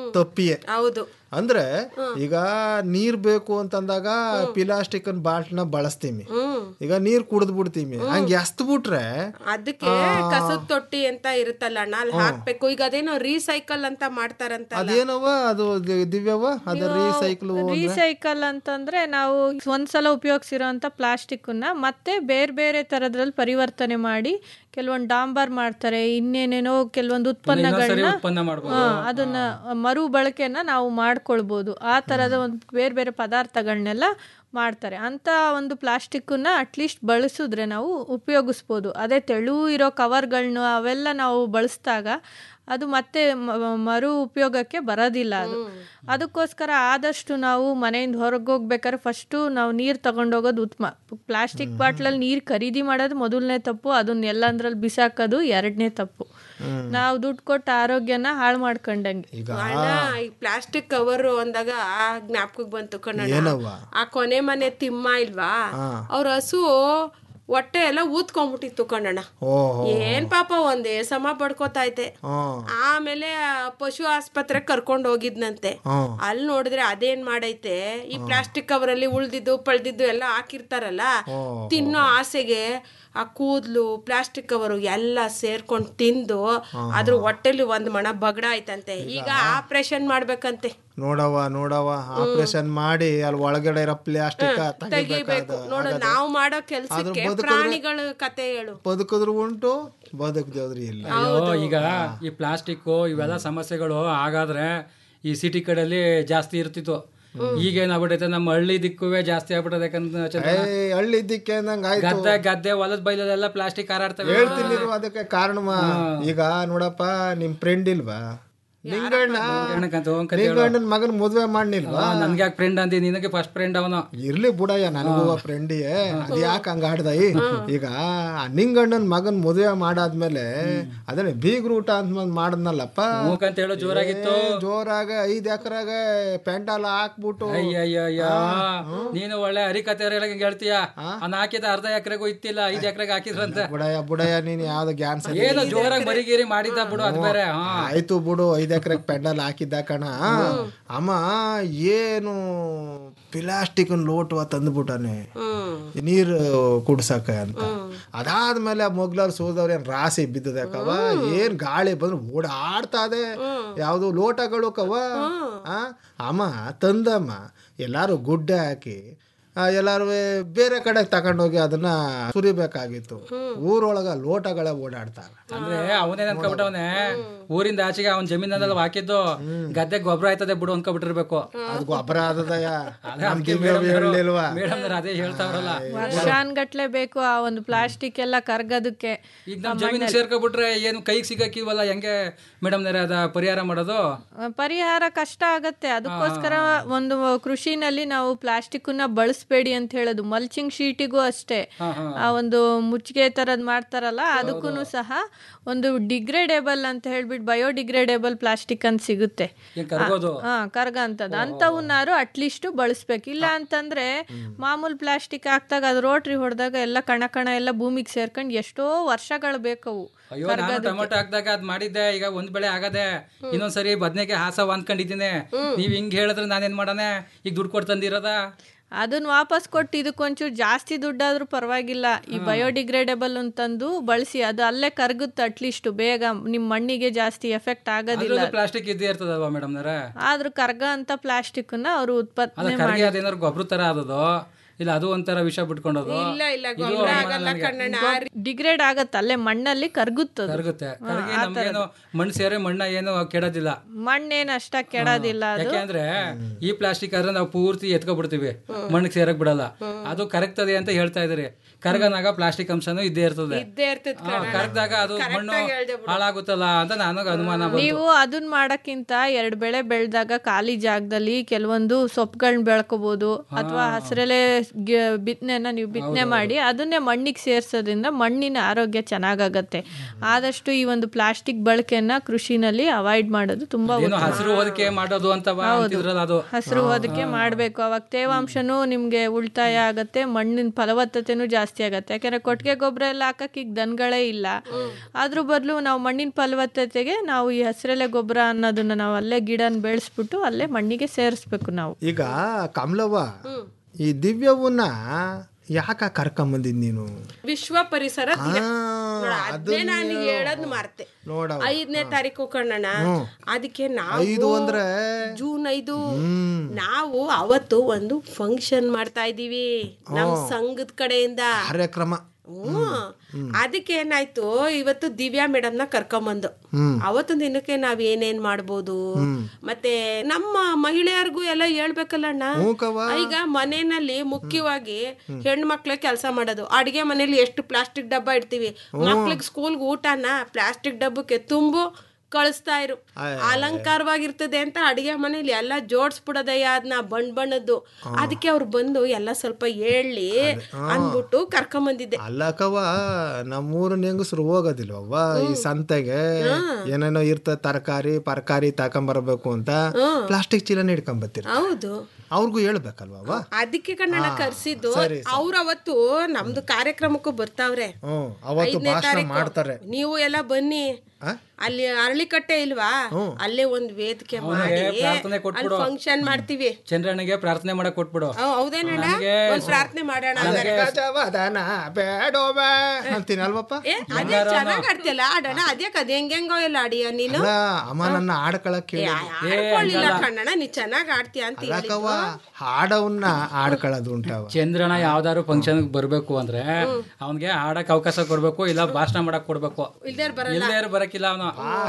ತಪ್ಪಿಯೇ ಹೌದು ಅಂದ್ರೆ ಈಗ ನೀರ್ ಬೇಕು ಅಂತಂದಾಗ ಪ್ಲಾಸ್ಟಿಕ್ ಬಾಟ್ನ ಬಳಸ್ತೀವಿ ಈಗ ನೀರ್ ಕುಡಿದ್ ಬಿಡ್ತೀವಿ ಹಂಗ ಎಸ್ತ್ ಬಿಟ್ರೆ ಅದಕ್ಕೆ ಕಸದ ತೊಟ್ಟಿ ಅಂತ ಇರುತ್ತಲ್ಲ ಅಣ್ಣ ಅಲ್ಲಿ ಹಾಕ್ಬೇಕು ಈಗ ಅದೇನೋ ರೀಸೈಕಲ್ ಅಂತ ಮಾಡ್ತಾರಂತ ಅದೇನವ ಅದು ದಿ- ದಿವ್ಯವ ಅದ ರೀಸೈಕಲ್ ರೀಸೈಕಲ್ ಅಂತಂದ್ರೆ ನಾವು ಒಂದ್ಸಲ ಉಪಯೋಗಿಸಿರೋಂಥ ಪ್ಲಾಸ್ಟಿಕ್ನ ಮತ್ತೆ ಬೇರೆ ಬೇರೆ ತರದ್ರಲ್ಲಿ ಪರಿವರ್ತನೆ ಮಾಡಿ ಕೆಲವೊಂದು ಡಾಂಬರ್ ಮಾಡ್ತಾರೆ ಇನ್ನೇನೇನೋ ಕೆಲವೊಂದು ಉತ್ಪನ್ನಗಳನ್ನ ಉತ್ಪನ್ನ ಮಾಡ್ಬೋದು ಹಾ, ಅದನ್ನ ಮರು ಬಳಕೆನ ನಾವು ಮಾಡ್ಕೊಳ್ಬೋದು ಆ ಥರದ ಒಂದು ಬೇರೆ ಬೇರೆ ಪದಾರ್ಥಗಳನ್ನೆಲ್ಲ ಮಾಡ್ತಾರೆ ಅಂತ ಒಂದು ಪ್ಲಾಸ್ಟಿಕ್ಕನ್ನ ಅಟ್ಲೀಸ್ಟ್ ಬಳಸಿದ್ರೆ ನಾವು ಉಪಯೋಗಿಸ್ಬೋದು ಅದೇ ತೆಳು ಇರೋ ಕವರ್ಗಳನ್ನ ಅವೆಲ್ಲ ನಾವು ಬಳಸಿದಾಗ ಅದು ಮತ್ತೆ ಮ- ಮರು ಉಪಯೋಗಕ್ಕೆ ಬರೋದಿಲ್ಲ ಅದು ಅದಕ್ಕೋಸ್ಕರ ಆದಷ್ಟು ನಾವು ಮನೆಯಿಂದ ಹೊರಗೆ ಹೋಗ್ಬೇಕಾದ್ರೆ ಫಸ್ಟು ನಾವು ನೀರು ತಗೊಂಡೋಗೋದು ಉತ್ತಮ ಪ್ಲಾಸ್ಟಿಕ್ ಬಾಟ್ಲಲ್ಲಿ ನೀರು ಖರೀದಿ ಮಾಡೋದು ಮೊದಲನೇ ತಪ್ಪು ಅದನ್ನ ಎಲ್ಲಂದ್ರಲ್ಲಿ ಬಿಸಾಕೋದು ಎರಡನೇ ತಪ್ಪು ನಾವು ದುಡ್ಡು ಕೊಟ್ಟು ಆರೋಗ್ಯನ ಹಾಳು ಮಾಡ್ಕೊಂಡಂಗೆ ಈಗ ಅಣ್ಣ ಈ ಪ್ಲಾಸ್ಟಿಕ್ ಕವರ್ ಅಂದಾಗ ಆ ಜ್ಞಾಪಕಕ್ಕೆ ಬಂತು ಕಣ್ಣ ಏನವ್ವ ಆ ಕೊನೆ ಮನೆ ತಿಮ್ಮ ಇಲ್ವಾ ಅವ್ರ ಹಸು ಹೊಟ್ಟೆ ಎಲ್ಲ ಊದ್ಕೊಂಡ್ಬಿಟ್ಟಿತ್ತು ಕಣ್ಣಣ್ಣ ಓಹೋ ಏನ್ ಪಾಪ ಒಂದೇ ಸಮ ಪಡ್ಕೋತೈತೆ ಹ್ಮ್ ಆಮೇಲೆ ಆ ಪಶು ಆಸ್ಪತ್ರೆಗೆ ಕರ್ಕೊಂಡು ಹೋಗಿದ್ನಂತೆ ಹ್ಮ್ ಅಲ್ಲಿ ನೋಡಿದ್ರೆ ಅದೇನ್ ಮಾಡೈತೆ ಈ ಪ್ಲಾಸ್ಟಿಕ್ ಕವರಲ್ಲಿ ಉಳ್ದಿದ್ದು ಪಳ್ದಿದ್ದು ಎಲ್ಲ ಹಾಕಿರ್ತಾರಲ್ಲ ತಿನ್ನೋ ಆಸೆಗೆ ಆ ಕೂದ್ಲು ಪ್ಲಾಸ್ಟಿಕ್ ಕವರು ಎಲ್ಲ ಸೇರ್ಕೊಂಡು ತಿಂದು ಅದ್ರ ಹೊಟ್ಟೆಲಿ ಒಂದ್ ಮಣ ಬಗಡ ಆಯ್ತಂತೆ ಈಗ ಆಪರೇಷನ್ ಮಾಡ್ಬೇಕಂತೆ ನೋಡವ ನೋಡವ ಆಪರೇಷನ್ ಮಾಡಿ ಅಲ್ಲಿ ಒಳಗಡೆ ಇರೋ ಪ್ಲಾಸ್ಟಿಕ್ ತೆಗಿಬೇಕು ನೋಡ ನಾವು ಮಾಡೋ ಕೆಲ್ಸಕ್ಕೆ ಪ್ರಾಣಿಗಳ ಕತೆ ಹೇಳು ಬದುಕಿದ್ರು ಉಂಟು ಬದುಕದೇವ್ರಿ ಇಲ್ಲ ಅಯ್ಯೋ ಈಗ ಈ ಪ್ಲಾಸ್ಟಿಕ್ಕು ಇವೆಲ್ಲ ಸಮಸ್ಯೆಗಳು ಹಾಗಾದ್ರೆ ಈ ಸಿಟಿ ಕಡೆಯಲ್ಲಿ ಜಾಸ್ತಿ ಇರ್ತಿತ್ತು ಈಗ ಏನಾಗ್ಬಿಟ್ಟೈತೆ ನಮ್ಮ ಹಳ್ಳಿ ದಿಕ್ಕುವೆ ಜಾಸ್ತಿ ಆಗ್ಬಿಟ್ಟದೆ ಯಾಕಂದ್ರೆ ಚಂದ್ರ, ಏ ಹಳ್ಳಿ ಇದ್ದಕ್ಕೆ ಅಂದಂಗ ಆಯ್ತು ಗದ್ದೆ ಗದ್ದೆ ಹೊಲದ ಬೈಲೆಲ್ಲ ಪ್ಲಾಸ್ಟಿಕ್ ಹಾರಾಡ್ತವೆ ಹೇಳ್ತೀನಿ ಇರು ಅದಕ್ಕೆ ಕಾರಣ ಈಗ ನೋಡಪ್ಪ ನಿಮ್ ಫ್ರೆಂಡ್ ಇಲ್ವಾ ನಿಂಗಣ್ಣ ಏನಕ್ಕಂತ ಒಂದ್ ಕತೆ ಹೇಳು. ನಿಂಗಣ್ಣನ ಮಗನ್ ಮದ್ವೆ ಮಾಡ್ನಿಲ್ವಾ ಆ, ನನ್ಗೆ ಯಾಕೆ ಫ್ರೆಂಡ್ ಅಂದಿ ನಿನಗೆ ಫಸ್ಟ್ ಫ್ರೆಂಡ್ ಅವನು ಇರ್ಲಿ ಬುಡಯ್ಯ ನನಗೂ ಫ್ರೆಂಡಿಯೇ ಅದ್ ಯಾಕೆ ಹಂಗ ಆಡ್ದೈ ಈಗ ಆ ನಿಂಗಣ್ಣನ್ ಮಗನ್ ಮದುವೆ ಮಾಡಾದ್ಮೇಲೆ ಅದನ್ನ ಬೀಗ್ರ ಊಟ ಅಂತ ಮಾಡಿದ್ನಲ್ಲಪ್ಪ ಮೂಕಂತ ಹೇಳೋ ಜೋರಾಗಿತ್ತು ಏ, ಜೋರಾಗ ಐದ್ ಎಕರೆಗ ಪೆಂಡಾಲ ಹಾಕ್ಬಿಟ್ಟು ಅಯ್ಯಯ್ಯಯ್ಯ ನೀನು ಒಳ್ಳೆ ಹರಿಕತೆ ಹೇಳಂಗೆ ಹೇಳ್ತೀಯ ಅವ್ನು ಹಾಕಿದ ಅರ್ಧ ಎಕರೆಗೂ ಇತ್ತಿಲ್ಲ ಐದ್ ಎಕರೆಗೆ ಹಾಕಿದ್ರಂತೆ ಬುಡಯ್ಯ ಬುಡಯ್ಯ ನೀನ್ ಯಾವ್ದು ಗ್ಯಾನ್ ಸರಿ ಏನೋ ಜೋರಾಗಿ ಬರಿಗೇರಿ ಮಾಡಿದ್ದ ಬಿಡು ಅದು ಬೇರೆ ಹಾ ಆಯ್ತು ಬಿಡು ಐದ್ ಎಕರೆಗೆ ಪೆಂಡಲ್ ಹಾಕಿದ್ದ ಕಣ ಅಮ್ಮ ಏನು ಪ್ಲಾಸ್ಟಿಕ್ ಲೋಟುವ ತಂದ್ಬಿಟ್ಟಾನೆ ನೀರು ಕುಡ್ಸಕ ಅಂತ ಅದಾದ್ಮೇಲೆ ಮೊಗ್ಲರ್ ಸೋದವ್ರ ಏನ್ ರಾಸಿ ಬಿದ್ದದೆ ಕವ ಏನ್ ಗಾಳಿ ಬಂದ್ರೆ ಓಡಾಡ್ತಾ ಇದೆ ಯಾವ್ದು ಲೋಟಗಳು ಕವ ಆ ಅಮ್ಮ ತಂದಮ್ಮ ಎಲ್ಲಾರು ಗುಡ್ಡೆ ಹಾಕಿ ಆ, ಎಲ್ಲಾರು ಬೇರೆ ಕಡೆ ತಗೊಂಡೋಗಿ ಅದನ್ನ ಸುರಿಬೇಕಾಗಿತ್ತು ಊರೊಳಗ ಲೋಟಗಳೇ ಓಡಾಡ್ತಾರೆ ಅಂದ್ರೆ ಅವನೇ ಅನ್ಕೊಬಿಟ್ಟವನೆ ಊರಿಂದ ಆಚೆಗೆ ಅವ್ನ ಜಮೀನಲ್ಲಿ ಹಾಕಿದ್ದು ಗದ್ದೆ ಗೊಬ್ಬರ ಆಯ್ತದೆ ಬಿಡು ಅನ್ಕೊಬಿಟ್ಟಿರ್ಬೇಕು ಅದು ಗೊಬ್ಬರ ಆದದಯ್ಯ ನಮ್ ದಿವ್ಯವ್ವ ಹೇಳಲಿಲ್ವಾ ಮೇಡಮ್ ಅದೇ ಹೇಳ್ತಾವ್ರಲ್ಲ ವರ್ಷಾನ್ಗಟ್ಲೆ ಬೇಕು ಆ ಒಂದು ಪ್ಲಾಸ್ಟಿಕ್ ಎಲ್ಲ ಕರ್ಗೋದಕ್ಕೆ ಈಗ ನಮ್ ಜಮೀನಿಗೆ ಸೇರ್ಕೊಬಿಟ್ರೆ ಏನು ಕೈಗೆ ಸಿಗಕ್ಕಿಲ್ವಲ್ಲ ಹೆಂಗೆ ಮೇಡಮ್ ಅದ ಪರಿಹಾರ ಮಾಡೋದು ಆ, ಪರಿಹಾರ ಕಷ್ಟ ಆಗತ್ತೆ ಅದಕ್ಕೋಸ್ಕರ ಒಂದು ಕೃಷಿನಲ್ಲಿ ನಾವು ಪ್ಲಾಸ್ಟಿಕ್ನ ಬಳಸಬೇಡಿ ಅಂತ ಹೇಳೋದು ಮಲ್ಚಿಂಗ್ ಶೀಟಿಗೂ ಅಷ್ಟೇ ಆ ಒಂದು ಮುಚ್ಚಿಗೆ ತರದ್ ಮಾಡ್ತಾರಲ್ಲ ಅದಕ್ಕೂ ಸಹ ಒಂದು ಡಿಗ್ರೇಡೇಬಲ್ ಅಂತ ಹೇಳ್ಬಿಟ್ಟು ಬಯೋಡಿಗ್ರೇಡೇಬಲ್ ಪ್ಲಾಸ್ಟಿಕ್ ಅಂತ ಸಿಗುತ್ತೆ ಏನ್ ಕರ್ಗೋದು ಹಾ ಕರ್ಗ ಅಂತದ್ ಅಂತವನ್ನಾರು ಅಟ್ಲೀಸ್ಟ್ ಬಳಸ್ಬೇಕು ಇಲ್ಲ ಅಂತಂದ್ರೆ ಮಾಮೂಲ್ ಪ್ಲಾಸ್ಟಿಕ್ ಹಾಕ್ದಾಗ ಅದು ರೋಟ್ರಿ ಹೊಡೆದಾಗ ಎಲ್ಲ ಕಣ ಕಣ ಎಲ್ಲ ಭೂಮಿಗೆ ಸೇರ್ಕೊಂಡು ಎಷ್ಟೋ ವರ್ಷಗಳು ಬೇಕವು ಅಯ್ಯೋ ನಾನು ಟೊಮೆಟೊ ಹಾಕ್ದಾಗ ಅದ್ ಮಾಡಿದ್ದೆ ಈಗ ಒಂದ್ ಬೆಳೆ ಆಗದೆ ಇನ್ನೊಂದ್ಸರಿ ಬದ್ನೆಗೆ ಹಾಸವ ಅನ್ಕೊಂಡಿದ್ದೀನಿ ನೀವ್ ಹಿಂಗ್ ಹೇಳಿದ್ರೆ ನಾನೇನ್ ಮಾಡನೆ ಈಗ ದುಡ್ಡು ಕೊಟ್ಟು ತಂದಿರೋದ ಅದನ್ನ ವಾಪಸ್ ಕೊಟ್ಟು ಇದಕ್ಕೊಂಚೂರು ಜಾಸ್ತಿ ದುಡ್ಡಾದ್ರೂ ಪರವಾಗಿಲ್ಲ ಈ ಬಯೋಡಿಗ್ರೇಡೇಬಲ್ ಅಂತಂದು ಬಳಸಿ ಅದು ಅಲ್ಲೇ ಕರ್ಗುತ್ತೆ ಅಟ್ಲೀಸ್ಟ್ ಬೇಗ ನಿಮ್ಮ ಮಣ್ಣಿಗೆ ಜಾಸ್ತಿ ಎಫೆಕ್ಟ್ ಆಗೋದಿಲ್ಲ ಪ್ಲಾಸ್ಟಿಕ್ ಇದ್ದೇ ಇರ್ತದಲ್ವಾ ಮೇಡಮ್ ಆದ್ರೂ ಕರ್ಗ ಅಂತ ಪ್ಲಾಸ್ಟಿಕ್ನ ಅವರು ಅಲ್ಲ ಉತ್ಪತ್ತಿ ಕರ್ಗೆ ಅದೇನಾದ್ರು ಗೊಬ್ಬರ ತರ ಆದದು ಇಲ್ಲ ಅದು ಒಂಥರ ವಿಷ ಬಿಟ್ಕೊಂಡದು ಇಲ್ಲ ಇಲ್ಲ ಗೊಬ್ಬರ ಆಗಲ್ಲ ಕಣ್ಣಣ್ಣ ಡಿಗ್ರೇಡ್ ಆಗತ್ತೆ ಅಲ್ಲೇ ಮಣ್ಣಲ್ಲಿ ಕರ್ಗುತ್ತದು ಕರಗುತ್ತೆ ಕರ್ಗೆ ನಮ್ಗೇನು ಮಣ್ಣು ಸೇರಿ ಮಣ್ಣ ಏನು ಕೆಡೋದಿಲ್ಲ ಮಣ್ಣೇನು ಅಷ್ಟ ಕೆಡೋದಿಲ್ಲ ಅದು ಯಾಕೆಂದ್ರೆ ಈ ಪ್ಲಾಸ್ಟಿಕ್ ಆದ್ರೆ ನಾವು ಪೂರ್ತಿ ಎತ್ಕೊಬಿಡ್ತೀವಿ ಮಣ್ಣಿಗೆ ಸೇರಕ್ ಬಿಡಲ್ಲ ಅದು ಕರಗ್ತದೆ ಅಂತ ಹೇಳ್ತಾ ಇದ್ರಿ ಕರಗನಾಗ ಪ್ಲಾಸ್ಟಿಕ್ ಅಂಶನೂ ಇದ್ದೇ ಇರ್ತದೆ ಇದ್ದೇ ಇರ್ತದ ಹಾ, ಕರಗ್ದಾಗ ಅದು ಮಣ್ಣು ಹಾಳಾಗುತ್ತಲ್ಲ ಅಂತ ನನಗೆ ಅನುಮಾನ ಬಂತು ನೀವು ಅದನ್ನ ಮಾಡಕ್ಕಿಂತ ಎರಡ್ ಬೆಳೆ ಬೆಳೆದಾಗ ಖಾಲಿ ಜಾಗದಲ್ಲಿ ಕೆಲವೊಂದು ಸೊಪ್ಪುಗಳನ್ನ ಬೆಳ್ಕೋಬಹುದು ಅಥವಾ ಹಸಿರೆಲೆ ಬಿತ್ತನೆನ ನೀವು ಬಿತ್ತನೆ ಮಾಡಿ ಅದನ್ನೇ ಮಣ್ಣಿಗೆ ಸೇರ್ಸೋದ್ರಿಂದ ಮಣ್ಣಿನ ಆರೋಗ್ಯ ಚೆನ್ನಾಗಾಗತ್ತೆ ಆದಷ್ಟು ಈ ಒಂದು ಪ್ಲಾಸ್ಟಿಕ್ ಬಳಕೆಯನ್ನ ಕೃಷಿನಲ್ಲಿ ಅವಾಯ್ಡ್ ಮಾಡೋದು ತುಂಬಾ ಏನೋ ಉತ್ತಮ. ಹಸಿರು ಹೊದಿಕೆ ಮಾಡೋದು ಅಂತ ಅಂತಿದ್ರಲ್ಲ ಅದು ಹಸಿರು ಹೊದಿಕೆ ಮಾಡಬೇಕು ಅವಾಗ ತೇವಾಂಶನೂ ನಿಮಗೆ ಉಳಿತಾಯ ಆಗತ್ತೆ ಮಣ್ಣಿನ ಫಲವತ್ತತೆನೂ ಜಾಸ್ತಿ ಆಗತ್ತೆ ಯಾಕಂದ್ರೆ ಕೊಟ್ಟಿಗೆ ಗೊಬ್ಬರ ಎಲ್ಲ ಹಾಕಕ್ಕೆ ಈಗ ದನಗಳೇ ಇಲ್ಲ ಅದ್ರ ಬದಲು ನಾವು ಮಣ್ಣಿನ ಫಲವತ್ತತೆಗೆ ನಾವು ಈ ಹಸಿರೆಲೆ ಗೊಬ್ಬರ ಅನ್ನೋದನ್ನ ನಾವು ಅಲ್ಲೇ ಗಿಡನ ಬೆಳೆಸ್ಬಿಟ್ಟು ಅಲ್ಲೇ ಮಣ್ಣಿಗೆ ಸೇರಿಸ್ಬೇಕು ನಾವು ಈಗ ಕಮಲವ್ವ ಈ ದಿವ್ಯವನ್ನ ಯಾಕ ಕರ್ಕೊಂಬಂದಿದ್ ನೀನು ವಿಶ್ವ ಪರಿಸರ ದಿನ ನೋಡ, ಅದ್ನೇ ನಾನು ಹೇಳೋದ್ ಮಾರ್ತೆ ನೋಡವ್ವ. ಐದನೇ ತಾರೀಕು ಕಣ್ಣಣ್ಣ ಅದಕ್ಕೆ ಐದು ನಾವು ಅಂದ್ರೆ ಜೂನ್ ಐದು ನಾವು ಅವತ್ತು ಒಂದು ಫಂಕ್ಷನ್ ಮಾಡ್ತಾ ಇದೀವಿ ನಮ್ ಸಂಘದ ಕಡೆಯಿಂದ ಕಾರ್ಯಕ್ರಮ ಹ್ಮ್ ಅದಕ್ಕೆ ಏನಾಯ್ತು ಇವತ್ತು ದಿವ್ಯಾ ಮೇಡಮ್ನ ಕರ್ಕೊಂಬಂದು ಅವತ್ತು ದಿನಕ್ಕೆ ನಾವ್ ಏನೇನ್ ಮಾಡ್ಬೋದು ಮತ್ತೆ ನಮ್ಮ ಮಹಿಳೆಯರಿಗೂ ಎಲ್ಲ ಹೇಳ್ಬೇಕಲ್ಲ ಅಣ್ಣ ಈಗ ಮನೆಯಲ್ಲಿ ಮುಖ್ಯವಾಗಿ ಹೆಣ್ಮಕ್ಳೆ ಕೆಲಸ ಮಾಡೋದು ಅಡಿಗೆ ಮನೇಲಿ ಎಷ್ಟು ಪ್ಲಾಸ್ಟಿಕ್ ಡಬ್ಬ ಇಡ್ತೀವಿ ಮಕ್ಳಿಗೆ ಸ್ಕೂಲ್ಗೆ ಊಟನ ಪ್ಲಾಸ್ಟಿಕ್ ಡಬ್ಬಕ್ಕೆ ತುಂಬು ಕಳಿಸ್ತಾ ಇರು ಅಲಂಕಾರವಾಗಿರ್ತದೆ ಅಂತ ಅಡಿಗೆ ಮನೇಲಿ ಎಲ್ಲ ಜೋಡಿಸ್ಬಿಡೋದಯ್ಯ ಅದನ್ನ ಬಣ್ಣ ಬಣ್ಣದ್ದು ಅದಕ್ಕೆ ಅವ್ರು ಬಂದು ಎಲ್ಲ ಸ್ವಲ್ಪ ಹೇಳಿ ಅಂದ್ಬಿಟ್ಟು ಕರ್ಕೊಂಬಂದಿದ್ದೆ ಅಲ್ಲಕವ ನಮ್ಮೂರಿನ ಹೆಂಗಸ್ರು ಹೋಗೋದಿಲ್ವವ್ವ ಈ ಸಂತೆಗೆ ಏನೇನೋ ಇರ್ತದ ತರಕಾರಿ ಪರ್ಕಾರಿ ತಕೊಂಬರ್ಬೇಕು ಅಂತ ಪ್ಲಾಸ್ಟಿಕ್ ಚೀಲನ ಹಿಡ್ಕೊಂಬತ್ತೀರ ಹೌದು ಅವ್ರಿಗೂ ಹೇಳ್ಬೇಕಲ್ವವ್ವ ಅದಕ್ಕೆ ಕನ್ನಡ ಕರ್ಸಿದ್ದು ಅವ್ರ ಅವತ್ತು ನಮ್ದು ಕಾರ್ಯಕ್ರಮಕ್ಕೂ ಬರ್ತಾವ್ರೆ ಹ್ಮ್ ಅವತ್ತು ಐದನೇ ಭಾಷಣ ತಾರೀಕು ಮಾಡ್ತಾರೆ ನೀವು ಎಲ್ಲ ಬನ್ನಿ ಅಲ್ಲಿ ಅರಳಿಕಟ್ಟೆ ಇಲ್ವಾ ಅಲ್ಲೇ ಒಂದ್ ವೇದಿಕೆ ಮಾಡಿ ಪ್ರಾರ್ಥನೆ ಅಲ್ಲಿ ಕೊಟ್ಬಿಡು. ಫಂಕ್ಷನ್ ಮಾಡ್ತೀವಿ ಚಂದ್ರನಿಗೆ ಪ್ರಾರ್ಥನೆ ಮಾಡಕ್ ಕೊಟ್ಬಿಡು ಹೌ- ಹೌದೇನಣ್ಣ ನನಗೆ ಒಂದ್ ಪ್ರಾರ್ಥನೆ ಮಾಡೋಣ ಹಂಗಾರೆ. ಗಜವದನ ಬೇಡೋಬೆ ಅಂತೀನಿ ಅಲ್ವಪ್ಪ ಏ ಅದೇ ಚೆನ್ನಾಗ್ ಆಡ್ತಿಯಲ್ಲ ಆಡೋಣ ಅದ್ಯಾಕ ಅದ್ ಹೆಂಗೆಂಗೋ ಎಲ್ಲ ಆಡಿಯ ನೀನು ಅಲ್ಲ ಅಮ್ಮ ನನ್ನ ಆಡ್ಕೊಳಕ್ ಕೇಳಿ ಆಡ್ಕೊಳ್ಳಿಲ್ಲ ಕಣ್ಣಣ್ಣ ನೀ ಚೆನ್ನಾಗ್ ಆಡ್ತೀಯ ಅಂತ ಅಲ್ಲಕವ್ವ ಹಾಡವನ್ನ ಆಡ್ಕೊಳ್ಳೋದು ಉಂಟವ ಚಂದ್ರನ ಯಾವ್ದಾದ್ರು ಫಂಕ್ಷನ್ ಬರ್ಬೇಕು ಅಂದ್ರೆ ಅವನ್ಗೆ ಆಡಕ್ ಅವಕಾಶ ಕೊಡ್ಬೇಕು ಇಲ್ಲ ಭಾಷಣ ಮಾಡಕ್ ಕೊಡ್ಬೇಕು ಇಲ್ದೇ ಬರಲ್ಲ ಇಲ್ದೇ ಬರಕಿಲ್ಲ ಅವನು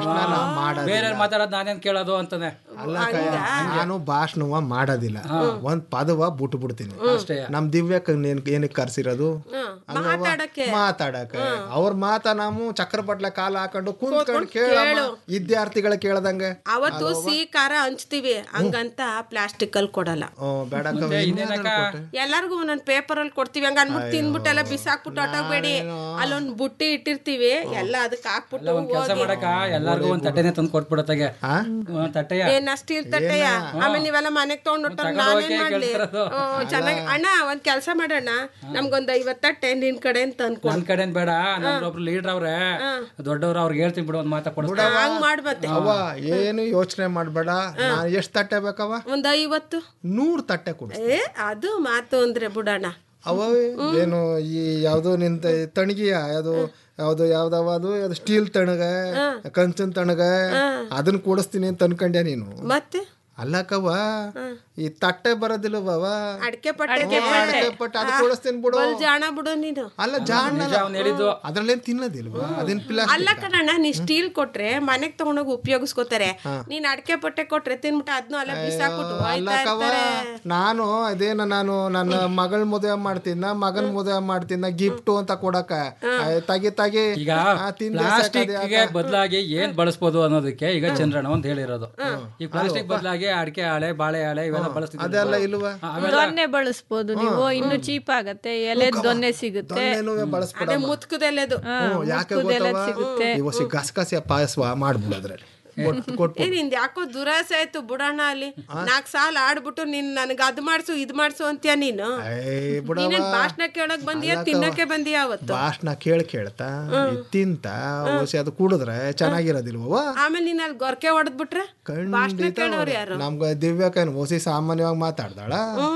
ಬೇರೆ ಮಾತಾಡೋದ್ ನಾನೇನ್ ಕೇಳೋದು ಅಂತಾನೆ ಅಲ್ಲ ಕಯ್ಯ, ನಾನು ಭಾಷಣವ ಮಾಡೋದಿಲ್ಲ ಒಂದ್ ಪದವ ಬಿಟ್ಟು ಬಿಡ್ತೀನಿ ಅಷ್ಟೇ. ನಮ್ ದಿವ್ಯಕ್ ಏನ್ ಏನಕ್ಕೆ ಕರ್ಸಿರೋದು ಅಲ್ವವ್ವ? ಮಾತಾಡಕ್ಕೆ. ಮಾತಾಡಕ್ಕೆ ಅವ್ರ ಮಾತ ನಾವು ಚಕ್ರಪಟ್ಲ ಕಾಲ ಹಾಕೊಂಡು ಕುಂತ್ಕೊಂಡು ಕೇಳಮ್ಮ ವಿದ್ಯಾರ್ಥಿಗಳ ಕೇಳ್ದಂಗೆ ಅವತ್ತು ಸಿಹಿ ಖಾರ ಹಂಚ್ತೀವಿ ಹಂಗಂತ ಪ್ಲಾಸ್ಟಿಕ್ ಅಲ್ಲಿ ಕೊಡಲ್ಲ ಹ್ಮ್, ಬೇಡಕ್ಕ ಇನ್ನೇನಾದ್ರು ಕೊಟ್ಟೆ? ಎಲ್ಲಾರ್ಗು ಒಂದೊಂದ್ ಪೇಪರ್ ಅಲ್ಲಿ ಕೊಡ್ತೀವಿ ಹಂಗ ಅನ್ಬಿಟ್ಟು ತಿನ್ಬಿಟ್ಟು ಎಲ್ಲ ಬಿಸಾಕ್ಬಿಟ್ಟು ಹೊಟ್ಟೋಗ್ಬೇಡಿ ಅಲ್ಲೊಂದ್ ಬುಟ್ಟಿ ಇಟ್ಟಿರ್ತೀವಿ ಎಲ್ಲ ಅದಕ್ಕೆ ಹಾಕ್ಬಿಟ್ಟು ಒಂದ್ ಕೆಲಸ ಮಾಡಕ ಎಲ್ಲಾರ್ಗು ಒಂದ್ ತಟ್ಟೆನೆ ತಂದು ಕೊಟ್ಬಿಡತ್ತಾಗೆ ಒಂದ್ ತಟ್ಟೆಯ ಏನ್ ಸ್ಟೀಲ್ ತಟ್ಟೆಯ ಆಮೇಲೆ ನೀವೆಲ್ಲ ಮನೆಗ್ ತಗೊಂಡ್ ಹೊರ್ಟೋಗ್ ನಾನೇನ್ ಮಾಡ್ಲಿ ಹ್ಮ್, ಚೆನ್ನಾಗಿ ಅಣ್ಣ ಒಂದ್ ಕೆಲ್ಸ ಮಾಡೋಣ ನಮ್ಗೊಂದ್ ಐವತ್ ತಟ್ಟೆ ನಿನ್ ಕಡೆ ಅಂತ ಅನ್ಕೊ ನನ್ ಕಡೆ ಬೇಡ ನಮ್ದೊಬ್ರು ಲೀಡರ್ ಅವ್ರೆ ದೊಡ್ಡವ್ರು ಅವ್ರಿಗೆ ಹೇಳ್ತೀನಿ ಬಿಡು ಒಂದ್ ಮಾತಾ ಕೊಡ ಹಂಗ್ ಮಾಡ್ಬತ್ತೆ ಅವ್ವ ಏನು ಯೋಚನೆ ಮಾಡ್ಬೇಡ ನಾನು ಎಷ್ಟ್ ತಟ್ಟೆ ಬೇಕವ ಒಂದ್ ಐವತ್ತು ನೂರ್ ತಟ್ಟೆ ಕೊಡು ಏ ಅದು ಮಾತು ಅಂದ್ರೆ ಬಿಡೋಣ ಅವ ಏನು ಈ ಯಾವ್ದೋ ನಿಂತ ತಣಗಿಯ ಯಾವ್ದು ಯಾವ್ದು ಯಾವ್ದವ ಅದು ಅದು ಸ್ಟೀಲ್ ತಣಗ ಕಂಚನ್ ತಣಗ ಅದನ್ನ ಕೂಡಿಸ್ತೀನಿ ಅಂತ ಅನ್ಕೊಂಡ್ಯ ನೀನು ಮತ್ತೆ ಅಲ್ಲಕ್ಕವ ಈ ತಟ್ಟೆ ಬರೋದಿಲ್ಲವ ಅಡ್ಕೆ ಪಟ್ಟೆ ಪಟ್ಟು ಅದು ಕೂಡಿಸ್ತೀನಿ ಬಿಡು ಬಲ್ ಜಾಣ ಬಿಡು ನೀನು ಅಲ್ಲ ಜಾಣ ಅವ್ನು ಹೇಳಿದ್ದು ಅದ್ರಲ್ಲೇನ್ ತಿನ್ನೋದಿಲ್ವಾ ಅದೇನ್ ಅಲ್ಲ ಪ್ಲಾಸ್ಟಿಕ್ ಕಣಣ್ಣ ನೀ ಸ್ಟೀಲ್ ಕೊಟ್ರೆ ಮನೆಗ್ ತಗೊಂಡೋಗಿ ಉಪಯೋಗಿಸ್ಕೋತಾರೆ ನೀನ್ ಅಡ್ಕೆ ಪಟ್ಟೆ ಕೊಟ್ರೆ ತಿನ್ಬಿಟ್ಟು ಅದನ್ನು ಅಲ್ಲ ಬಿಸಾಕ್ಬಿಟ್ಟು ಹೋಯ್ತಾ ಅಲ್ಲಕ್ಕವ ಇರ್ತಾರೆ ನಾನು ಅದೇನ ನಾನು ನನ್ನ ಮಗಳ ಮದುವೆ ಮಾಡ್ತೀನ ಮಗನ ಮದುವೆ ಮಾಡ್ತೀನ ಗಿಫ್ಟ್ ಅಂತ ಕೊಡಕ ಆಯ್, ತಗಿ ತಗಿ ಈಗ ಆ, ತಿಂದೆ ಪ್ಲಾಸ್ಟಿಕ್ ಸಾಕದೆ ಗೆ ಬದಲಾಗಿ ಏನ್ ಬಳಸ್ಬೋದು ಅನ್ನೋದಕ್ಕೆ ಈಗ ಚಂದ್ರಣ್ಣ ಅಂತ ಹೇಳಿರೋದು ಈ ಪ್ಲಾಸ್ಟಿಕ್ ಬದಲಾಗಿ ಅಡಿಕೆ ಹಾಳೆ ಬಾಳೆ ಹಾಳೆ ಇವೆಲ್ಲ ಬಳಸ್ತಿದ್ರು ಅದೆಲ್ಲ ಇಲ್ವಾ ದೊನ್ನೆ ಬಳಸ್ಬೋದು ನೀವು ಇನ್ನು ಚೀಪ್ ಆಗತ್ತೆ ಎಲೆ ದೊನ್ನೆ ಸಿಗುತ್ತೆ ಏನು ಬಳಸ್ಬೇಡ ಅದೇ ಮುತ್ಕದೆಲೆದು ಹ್ಮ್, ಯಾಕೆ ಗೊತ್ತವ ಇವಸಿ ಗಸಗಸೆ ಪಾಯಸ ಮಾಡ್ಬಿಡು ಅದ್ರಲ್ಲಿ ಕೊಟ್ಟು ಕೊಟ್ಟು ಏ ನಿಂದ್ ಯಾಕೋ ದುರಾಸೆ ಆಯ್ತು ಬುಡಣ್ಣ ಅಲ್ಲಿ ನಾಲ್ಕ್ ಸಾಲ ಆಡ್ಬಿಟ್ಟು ನೀನ್ ನನಗ್ ಅದ್ ಮಾಡ್ಸು ಇದ್ ಮಾಡ್ಸು ಅಂತ್ಯ ನೀನು ಏ ಬಿಡವ ನೀನೇನ್ ಭಾಷಣ ಕೇಳಕ್ ಬಂದಿಯ ತಿನ್ನಕ್ಕೆ ಬಂದಿಯ ಅವತ್ತು ಭಾಷಣ ಕೇಳ್ ಕೇಳ್ತಾ ಇದ್ ತಿಂತ ಓಸಿ ಅದು ಕುಡಿದ್ರೆ ಚೆನ್ನಾಗಿರೋದಿಲ್ವ ಆಮೇಲೆ ನೀನ್ ಅಲ್ಲಿ ಗೊರ್ಕೆ ಹೊಡೆದ್ಬಿಟ್ರೆ ಭಾಷಣ ಕೇಳೋರು ಯಾರು ನಮ್ಗ ದಿವ್ಯಾಕೇನು ಓಸಿ ಸಾಮಾನ್ಯವಾಗಿ ಮಾತಾಡ್ದಾಳ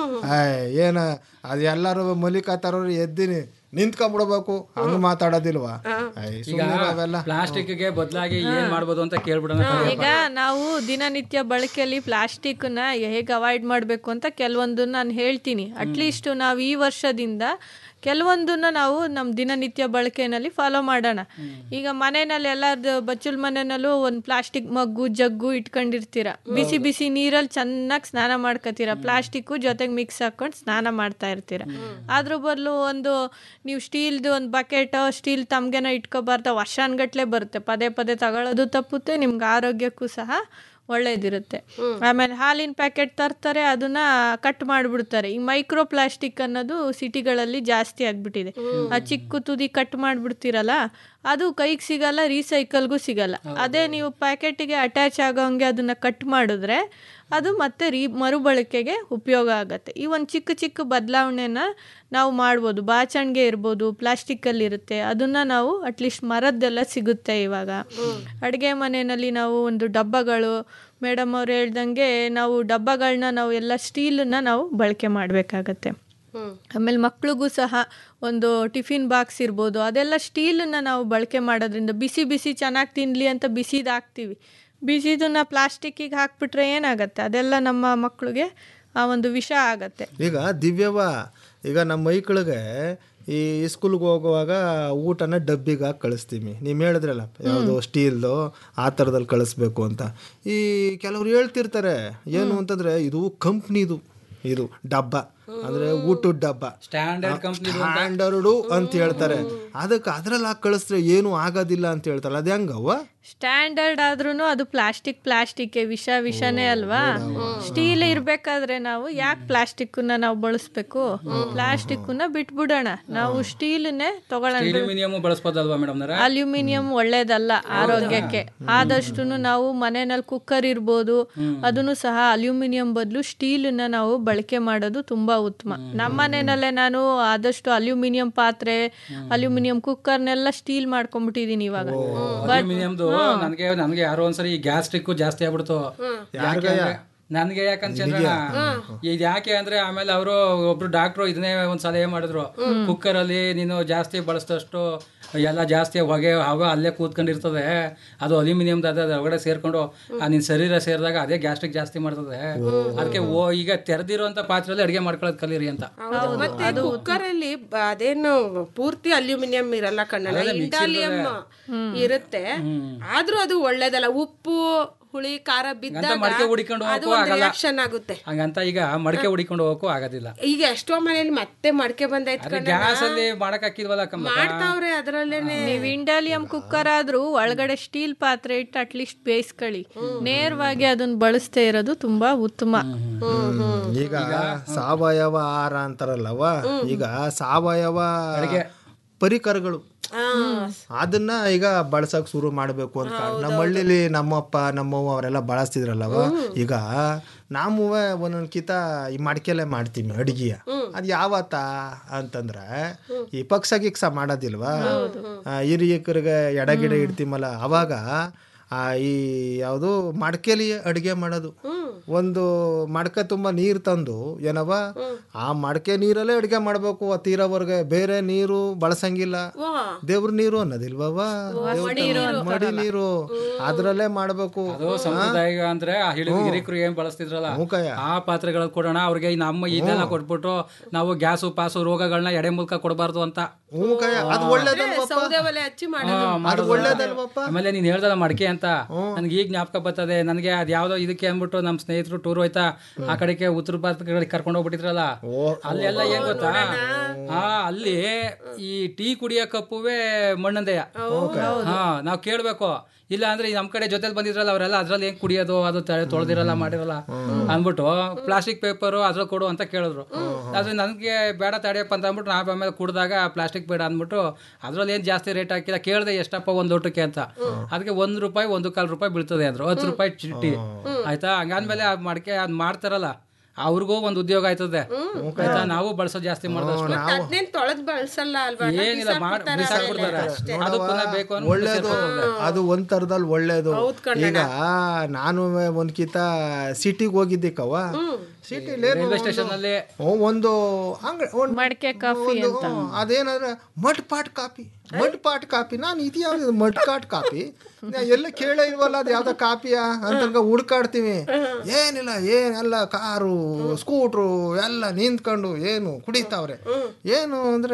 ಏ ಏನ ಅದ್ ಎಲ್ಲಾರು ಮಲ್ಲಿಕಾ ತರೋರು ಎದ್ದಿನಿ ನಿಂತ್ಕೊಂಡ್ಬಿಡ್ಬೇಕು ಹಂಗ ಮಾತಾಡೋದಿಲ್ವಾ ಐ, ಸುಮ್ನಿರು ಅವೆಲ್ಲ ಪ್ಲಾಸ್ಟಿಕ್ ಗೆ ಬದಲಾಗಿ ಏನ್ ಮಾಡ್ಬೋದು ಅಂತ ಕೇಳ್ಬಿಡೋಣ ಈಗ ನಾವು ದಿನನಿತ್ಯ ಬಳಕೆಯಲ್ಲಿ ಪ್ಲಾಸ್ಟಿಕ್ನ ಹೇಗೆ ಅವಾಯ್ಡ್ ಮಾಡಬೇಕು ಅಂತ ಕೆಲವೊಂದನ್ನ ನಾನು ಹೇಳ್ತೀನಿ ಅಟ್ಲೀಸ್ಟ್ ನಾವು ಈ ವರ್ಷದಿಂದ ಕೆಲವೊಂದನ್ನ ನಾವು ನಮ್ಮ ದಿನನಿತ್ಯ ಬಳಕೆಯಲ್ಲಿ ಫಾಲೋ ಮಾಡೋಣ ಈಗ ಮನೆಯಲ್ಲಿ ಎಲ್ಲರದು ಬಚ್ಚಲ್ ಮನೆಯಲ್ಲೂ ಒಂದು ಪ್ಲಾಸ್ಟಿಕ್ ಮಗ್ಗು ಜಗ್ಗು ಇಟ್ಕೊಂಡಿರ್ತೀರ ಬಿಸಿ ಬಿಸಿ ನೀರಲ್ಲಿ ಚೆನ್ನಾಗಿ ಸ್ನಾನ ಮಾಡ್ಕೋತೀರ ಪ್ಲಾಸ್ಟಿಕ್ಕು ಜೊತೆಗೆ ಮಿಕ್ಸ್ ಹಾಕೊಂಡು ಸ್ನಾನ ಮಾಡ್ತಾ ಇರ್ತೀರ ಅದ್ರ ಬದಲು ಒಂದು ನೀವು ಸ್ಟೀಲ್ದು ಒಂದು ಬಕೆಟ್ ಸ್ಟೀಲ್ ತಮ್ಗೆನ ಇಟ್ಕೋಬಾರ್ದ ವರ್ಷಾನ್ಗಟ್ಲೆ ಬರುತ್ತೆ ಪದೇ ಪದೇ ತಗೊಳ್ಳೋದು ತಪ್ಪುತ್ತೆ ನಿಮ್ಗೆ ಆರೋಗ್ಯಕ್ಕೂ ಸಹ ಒಳ್ಳೇದಿರುತ್ತೆ ಆಮೇಲೆ ಹಾಲಿನ ಪ್ಯಾಕೆಟ್ ತರ್ತಾರೆ ಅದನ್ನ ಕಟ್ ಮಾಡಿಬಿಡ್ತಾರೆ ಈ ಮೈಕ್ರೋ ಪ್ಲಾಸ್ಟಿಕ್ ಅನ್ನೋದು ಸಿಟಿಗಳಲ್ಲಿ ಜಾಸ್ತಿ ಆಗ್ಬಿಟ್ಟಿದೆ ಆ ಚಿಕ್ಕ ತುದಿ ಕಟ್ ಮಾಡಿಬಿಡ್ತೀರಲ್ಲ ಅದು ಕೈಗೆ ಸಿಗಲ್ಲ ರೀಸೈಕಲ್ಗೂ ಸಿಗಲ್ಲ ಅದೇ ನೀವು ಪ್ಯಾಕೆಟಿಗೆ ಅಟ್ಯಾಚ್ ಆಗೋಂಗೆ ಅದನ್ನ ಕಟ್ ಮಾಡಿದ್ರೆ ಅದು ಮತ್ತೆ ರೀ ಮರುಬಳಕೆಗೆ ಉಪಯೋಗ ಆಗುತ್ತೆ ಈ ಒಂದು ಚಿಕ್ಕ ಚಿಕ್ಕ ಬದಲಾವಣೆನ ನಾವು ಮಾಡ್ಬೋದು ಬಾಚಣಿಗೆ ಇರ್ಬೋದು ಪ್ಲಾಸ್ಟಿಕ್ಕಲ್ಲಿ ಇರುತ್ತೆ ಅದನ್ನ ನಾವು ಅಟ್ಲೀಸ್ಟ್ ಮರದ್ದೆಲ್ಲ ಸಿಗುತ್ತೆ ಇವಾಗ ಅಡುಗೆ ಮನೆಯಲ್ಲಿ ನಾವು ಒಂದು ಡಬ್ಬಗಳು ಮೇಡಮ್ ಅವ್ರು ಹೇಳ್ದಂಗೆ ನಾವು ಡಬ್ಬಗಳನ್ನ ನಾವು ಎಲ್ಲ ಸ್ಟೀಲನ್ನ ನಾವು ಬಳಕೆ ಮಾಡಬೇಕಾಗತ್ತೆ ಆಮೇಲೆ ಮಕ್ಳಿಗೂ ಸಹ ಒಂದು ಟಿಫಿನ್ ಬಾಕ್ಸ್ ಇರ್ಬೋದು ಅದೆಲ್ಲ ಸ್ಟೀಲನ್ನ ನಾವು ಬಳಕೆ ಮಾಡೋದ್ರಿಂದ ಬಿಸಿ ಬಿಸಿ ಚೆನ್ನಾಗಿ ತಿನ್ನಲಿ ಅಂತ ಬಿಸಿದು ಹಾಕ್ತೀವಿ ಬಿಸಿದನ್ನ ಪ್ಲಾಸ್ಟಿಕ್ಕಿಗೆ ಹಾಕ್ಬಿಟ್ರೆ ಏನಾಗತ್ತೆ ಅದೆಲ್ಲ ನಮ್ಮ ಮಕ್ಕಳಿಗೆ ಆ ಒಂದು ವಿಷ ಆಗತ್ತೆ ಈಗ ದಿವ್ಯವ ಈಗ ನಮ್ಮ ಮೈಕಳಿಗೆ ಈ ಸ್ಕೂಲ್ಗೆ ಹೋಗುವಾಗ ಊಟನ ಡಬ್ಬಿಗೆ ಹಾಕಿ ಕಳಿಸ್ತೀವಿ ನೀವು ಹೇಳಿದ್ರಲ್ಲ ಯಾವುದು ಸ್ಟೀಲ್ದು ಆ ಥರದಲ್ಲಿ ಕಳಿಸ್ಬೇಕು ಅಂತ ಈ ಕೆಲವ್ರು ಹೇಳ್ತಿರ್ತಾರೆ ಏನು ಅಂತಂದ್ರೆ ಇದು ಕಂಪ್ನಿದು ಇದು ಡಬ್ಬ ಅಂದ್ರೆ ಊಟದ ಡಬ್ಬ ಸ್ಟ್ಯಾಂಡರ್ಡ್ ಕಂಪ್ನಿ ಸ್ಟ್ಯಾಂಡರ್ಡು ಅಂತ ಹೇಳ್ತಾರೆ ಅದಕ್ಕೆ ಅದ್ರಲ್ಲಿ ಹಾಕಿ ಕಳಿಸ್ರೆ ಏನು ಆಗೋದಿಲ್ಲ ಅಂತ ಹೇಳ್ತಾರೆ ಅದು ಹೆಂಗವ್ವ ಸ್ಟ್ಯಾಂಡರ್ಡ್ ಆದ್ರೂ ಅದು ಪ್ಲಾಸ್ಟಿಕ್ ಪ್ಲಾಸ್ಟಿಕ್ ವಿಷ ವಿಷನೇ ಅಲ್ವಾ ಸ್ಟೀಲ್ ಇರ್ಬೇಕಾದ್ರೆ ನಾವು ಯಾಕೆ ಪ್ಲಾಸ್ಟಿಕ್ನ ನಾವು ಬಳಸ್ಬೇಕು ಪ್ಲಾಸ್ಟಿಕ್ನ ಬಿಟ್ಬಿಡೋಣ ನಾವು ಸ್ಟೀಲ್ನೇ ತಗೊಳ್ಳೋಣ ಅಲ್ಯೂಮಿನಿಯಂ ಬಳಸ್ಬೋದಲ್ವಾ ಮೇಡಮ್ ಅಲ್ಯೂಮಿನಿಯಂ ಒಳ್ಳೇದಲ್ಲ ಆರೋಗ್ಯಕ್ಕೆ ಆದಷ್ಟು ನಾವು ಮನೆಯಲ್ಲಿ ಕುಕ್ಕರ್ ಇರ್ಬೋದು ಅದನ್ನು ಸಹ ಅಲ್ಯೂಮಿನಿಯಂ ಬದಲು ಸ್ಟೀಲ್ನ ನಾವು ಬಳಕೆ ಮಾಡೋದು ತುಂಬಾ ಉತ್ತಮ ನಮ್ಮ ಮನೆಯಲ್ಲೇ ನಾನು ಆದಷ್ಟು ಅಲ್ಯೂಮಿನಿಯಂ ಪಾತ್ರೆ ಅಲ್ಯೂಮಿನಿಯಂ ಕುಕ್ಕರ್ನೆಲ್ಲ ಸ್ಟೀಲ್ ಮಾಡ್ಕೊಂಡ್ಬಿಟ್ಟಿದೀನಿ ಇವಾಗ ಅಲ್ಯೂಮಿನಿಯಂದು ನನಗೆ ನನಗೆ ಯಾರೋ ಒಂದ್ಸರಿ ಗ್ಯಾಸ್ಟ್ರಿಕ್ ಜಾಸ್ತಿ ಆಗ್ಬಿಡ್ತು ಯಾಕೆ ಅಂದ್ರೆ- ನನ್ಗೆ ಯಾಕಂತ ಚಂದ್ರಣ್ಣ ಇದು ಯಾಕೆ ಅಂದ್ರೆ ಆಮೇಲೆ ಅವರು ಒಬ್ರು ಡಾಕ್ಟ್ರು ಇದನ್ನೇ ಒಂದ್ ಸಲಹೆ ಮಾಡಿದ್ರು ಕುಕ್ಕರ್ ಅಲ್ಲಿ ನೀನು ಜಾಸ್ತಿ ಬಳಸಿದಷ್ಟು ಎಲ್ಲ ಜಾಸ್ತಿ ಹೊಗೆ ಹವೆ ಅಲ್ಲೇ ಕೂತ್ಕೊಂಡಿರ್ತದೆ ಅದು ಅಲ್ಯೂಮಿನಿಯಂ ಅದ ಒಳಗಡೆ ಸೇರ್ಕೊಂಡು ಆ ನಿನ್ ಶರೀರ ಸೇರಿದಾಗ ಅದೇ ಗ್ಯಾಸ್ಟ್ರಿಕ್ ಜಾಸ್ತಿ ಮಾಡ್ತದೆ ಅದಕ್ಕೆ ಓ ಈಗ ತೆರೆದಿರುವಂತ ಪಾತ್ರೆಯಲ್ಲಿ ಅಡಿಗೆ ಮಾಡ್ಕೊಳ್ಳೋದು ಕಲೀರಿ ಅಂತ ಹೌದು, ಮತ್ತೆ ಕುಕ್ಕರ್ ಅಲ್ಲಿ ಬ- ಅದೇನು ಪೂರ್ತಿ ಅಲ್ಯೂಮಿನಿಯಂ ಇರಲ್ಲ ಕಣ್ಣಲ್ಲ ಇಂಡಾಲಿಯಂ ಇರುತ್ತೆ ಆದ್ರೂ ಅದು ಒಳ್ಳೇದಲ್ಲ ಉಪ್ಪು ಹುಳಿ ಖಾರ ಬಿದ್ದಾಗ ಮಡಿಕೆ ಹುಡಿಕೊಂಡು ಅದು ಹೋಗಕ್ಕೂ ಒಂದು ಆಗಲ್ಲ ರಿಯಾಕ್ಷನ್ ಆಗುತ್ತೆ ಹಂಗಂತ ಈಗ ಮಡಕೆ ಹುಡಿಕೊಂಡು ಹೋಗಕ್ಕೂ ಆಗೋದಿಲ್ಲ ಈಗ ಎಷ್ಟೋ ಮನೇಲಿ ಮತ್ತೆ ಮಡಕೆ ಬಂದೈತ್ ಅದೇ ಗ್ಯಾಸ್ ಅಲ್ಲಿ ಮಾಡಕ್ ಹಾಕಿದ್ವಲ್ಲ ಕಮ್ಮ ಮಾಡ್ತಾವ್ರೆ ಅದ್ರಲ್ಲೇನೆ ನೀವು ಇಂಡಾಲಿಯಂ ಕುಕ್ಕರ್ ಆದ್ರೂ ಒಳಗಡೆ ಸ್ಟೀಲ್ ಪಾತ್ರೆ ಇಟ್ಟು ಅಟ್ಲೀಸ್ಟ್ ಬೇಯಿಸ್ಕೊಳ್ಳಿ ನೇರವಾಗಿ ಅದನ್ನ ಬಳಸ್ತಾ ಇರೋದು ತುಂಬಾ ಉತ್ತಮ ಈಗ ಸಾವಯವ ಆಹಾರ ಅಂತಾರಲ್ಲವ ಈಗ ಸಾವಯವ ಪರಿಕರಗಳು ಅದನ್ನ ಈಗ ಬಳಸಕ್ ಶುರು ಮಾಡಬೇಕು ಅಂತ ನಮ್ಮ ಹಳ್ಳಿಲಿ ನಮ್ಮಪ್ಪ ನಮ್ಮವ್ವ ಅವರೆಲ್ಲ ಬಳಸ್ತಿದ್ರಲ್ಲವ ಈಗ ನಾವು ಒಂದೊಂದ್ ಕಿತ ಈ ಮಡಿಕೆಲೆ ಮಾಡ್ತೀವಿ ಅಡಿಗೆಯ ಅದ್ ಯಾವತ್ತ ಅಂತಂದ್ರೆ ಈ ಪಕ್ಷ ಗಿಕ್ಸ ಮಾಡೋದಿಲ್ವಾ ಆ, ಹಿರಿಯಕರಿಗೆ ಎಡಗಿಡ ಇಡ್ತೀಮಲ್ಲ ಅವಾಗ ಆ ಈ ಯಾವುದು ಮಡಕೆಲಿ ಅಡುಗೆ ಮಾಡೋದು ಒಂದು ಮಡಕೆ ತುಂಬ ನೀರು ತಂದು ಏನವ ಆ ಮಡಕೆ ನೀರಲ್ಲೇ ಅಡುಗೆ ಮಾಡಬೇಕು ಆ ತೀರವರೆಗೆ ಬೇರೆ ನೀರು ಬಳಸಂಗಿಲ್ಲ ದೇವ್ರ ನೀರು ಅನ್ನೋದಿಲ್ವವ ಮಡಿ ನೀರು ಅದ್ರಲ್ಲೇ ಮಾಡಬೇಕು ಅದು ಸಂಪ್ರದಾಯ ಅಂದ್ರೆ ಆ ಹಿಳಿ ಹಿರಿಕರು ಏನ್ ಬಳಸ್ತಿದ್ರಲ್ಲ ಮೂಕಯ್ಯ. ಆ ಪಾತ್ರೆಗಳು ಕೊಡೋಣ ಅವ್ರಿಗೆ ನಮ್ಮ ಇದೆಲ್ಲ ಕೊಟ್ಬಿಟ್ಟು ನಾವು ಗ್ಯಾಸು ಪಾಸು ರೋಗಗಳನ್ನ ಎಡೆ ಮೂಲಕ ಕೊಡಬಾರ್ದು ಅಂತ ಹೂಕಾಯ ಅದು ಒಳ್ಳೇದಲ್ವಪ್ಪ ಸೌದೆ ಒಲೆ ಹಚ್ಚಿ ಹಾ, ಮಾಡೋದು ಮಾಡೋದು. ಒಳ್ಳೇದಲ್ವಪ್ಪ ಆಮೇಲೆ ನೀನ್ ಹೇಳ್ದಲ್ಲ ಮಡಕೆ ಅಂತ ನನ್ಗೆ ಈಗ ಜ್ಞಾಪಕ ಬರ್ತದೆ ನನಗೆ ಅದ್ ಯಾವ್ದೋ ಇದಕ್ಕೆ ಅಂದ್ಬಿಟ್ಟು ನಮ್ಮ ಸ್ನೇಹಿತರು ಟೂರ್ ಹೋಯ್ತಾ ಆ ಕಡೆಗೆ ಉತ್ತರ ಭಾರತ ಕಡೆ ಕರ್ಕೊಂಡು ಹೋಗ್ಬಿಟ್ಟಿದ್ರಲ್ಲ ಅಲ್ಲೆಲ್ಲ ಏನ್ ಗೊತ್ತಾ ಆ ಅಲ್ಲಿ ಈ ಟೀ ಕುಡಿಯೋ ಕಪ್ಪುವೆ ಮಣ್ಣಂದೆಯ ಹಾ ನಾವ್ ಕೇಳ್ಬೇಕು ಇಲ್ಲ ಅಂದ್ರೆ ಈ ನಮ್ ಕಡೆ ಜೊತೆಲಿ ಬಂದಿದ್ರಲ್ಲ ಅವರೆಲ್ಲ ಅದ್ರಲ್ಲಿ ಏನ್ ಕುಡಿಯೋದು ಅದು ತ- ತೊಳ್ದಿರಲ್ಲ ಮಾಡಿರಲ್ಲ ಅಂದ್ಬಿಟ್ಟು ಪ್ಲಾಸ್ಟಿಕ್ ಪೇಪರು ಅದ್ರಲ್ಲಿ ಕೊಡು ಅಂತ ಕೇಳಿದ್ರು ಆದ್ರೆ ನನಗೆ ಬೇಡ ತಡೆಯಪ್ಪ ಅಂತ ಅಂದ್ಬಿಟ್ಟು ನಾವ್ ಆಮೇಲೆ ಕುಡ್ದಾಗ ಪ್ಲಾಸ್ಟಿಕ್ ಬೇಡ ಅಂದ್ಬಿಟ್ಟು ಅದ್ರಲ್ಲಿ ಏನ್ ಜಾಸ್ತಿ ರೇಟ್ ಹಾಕಿಲ್ಲ ಕೇಳ್ದೆ ಎಷ್ಟಪ್ಪ ಒಂದ್ ಊಟಕ್ಕೆ ಅಂತ ಅದಕ್ಕೆ ಒಂದ್ ರೂಪಾಯಿ ಒಂದು ಕಾಲ್ ರೂಪಾಯಿ ಬೀಳ್ತದೆ ಅಂದ್ರು ಹತ್ತು ರೂಪಾಯಿ ಚೀಟಿ ಆಯ್ತಾ ಹಂಗಂದ್ಮೇಲೆ ಅದ್ ಮಡಕೆ ಅದ್ ಮಾಡ್ತಾರಲ್ಲ ಅವ್ರಿಗೂ ಒಂದ್ ಉದ್ಯೋಗ ಆಯ್ತದೆ ಆಯ್ತಾ ನಾವು ಬಳಸೋದು ಜಾಸ್ತಿ ಮಾಡಿದಷ್ಟು ಅದನ್ನೇನ್ ತೊಳೆದ್ ಬಳಸಲ್ಲ ಅಲ್ವಾ ಏನಿಲ್ಲ ಮಾಡಿ ಬಿಸಾಕ್ಬಿಡ್ತಾರೆ ಅದು ಪುನಃ ಬೇಕು ಅಂದ್ರೆ ಒಳ್ಳೇದು ಅದು ಒಂದ್ ತರದಲ್ಲಿ ಒಳ್ಳೇದು ಈಗ ನಾನು ಒಂದ್ ಕಿತ ಸಿಟಿಗೆ ಹೋಗಿದ್ದಿಕ್ಕವ ಸಿಟಿಲಿ ರೈಲ್ವೆ ಸ್ಟೇಷನ್ ಅಲ್ಲಿ ಒಂದು ಅಂಗಡಿ ಒಂದು ಮಡಕೆ ಕಾಫಿ ಒಂದು ಹ್ಮ್, ಅದೇನಂದ್ರೆ mud pot coffee mud pot coffee ನಾನು ಇದು ಯಾವ್ದು ಮಡ್ ಕಾಟ್ ಕಾಪಿ ನಾ ಎಲ್ಲ ಕೇಳೇ ಇಲ್ವಲ್ಲ ಅದು ಯಾವ್ದೋ ಕಾಪಿಯ ಅಂತ ಹುಡ್ಕಾಡ್ತೀವಿ ಏನಿಲ್ಲ ಏನೆಲ್ಲ ಕಾರು ಸ್ಕೂಟ್ರು ಎಲ್ಲ ನಿಂತ್ಕೊಂಡು ಏನು ಕುಡಿತಾವ್ರೆ ಏನು ಅಂದ್ರೆ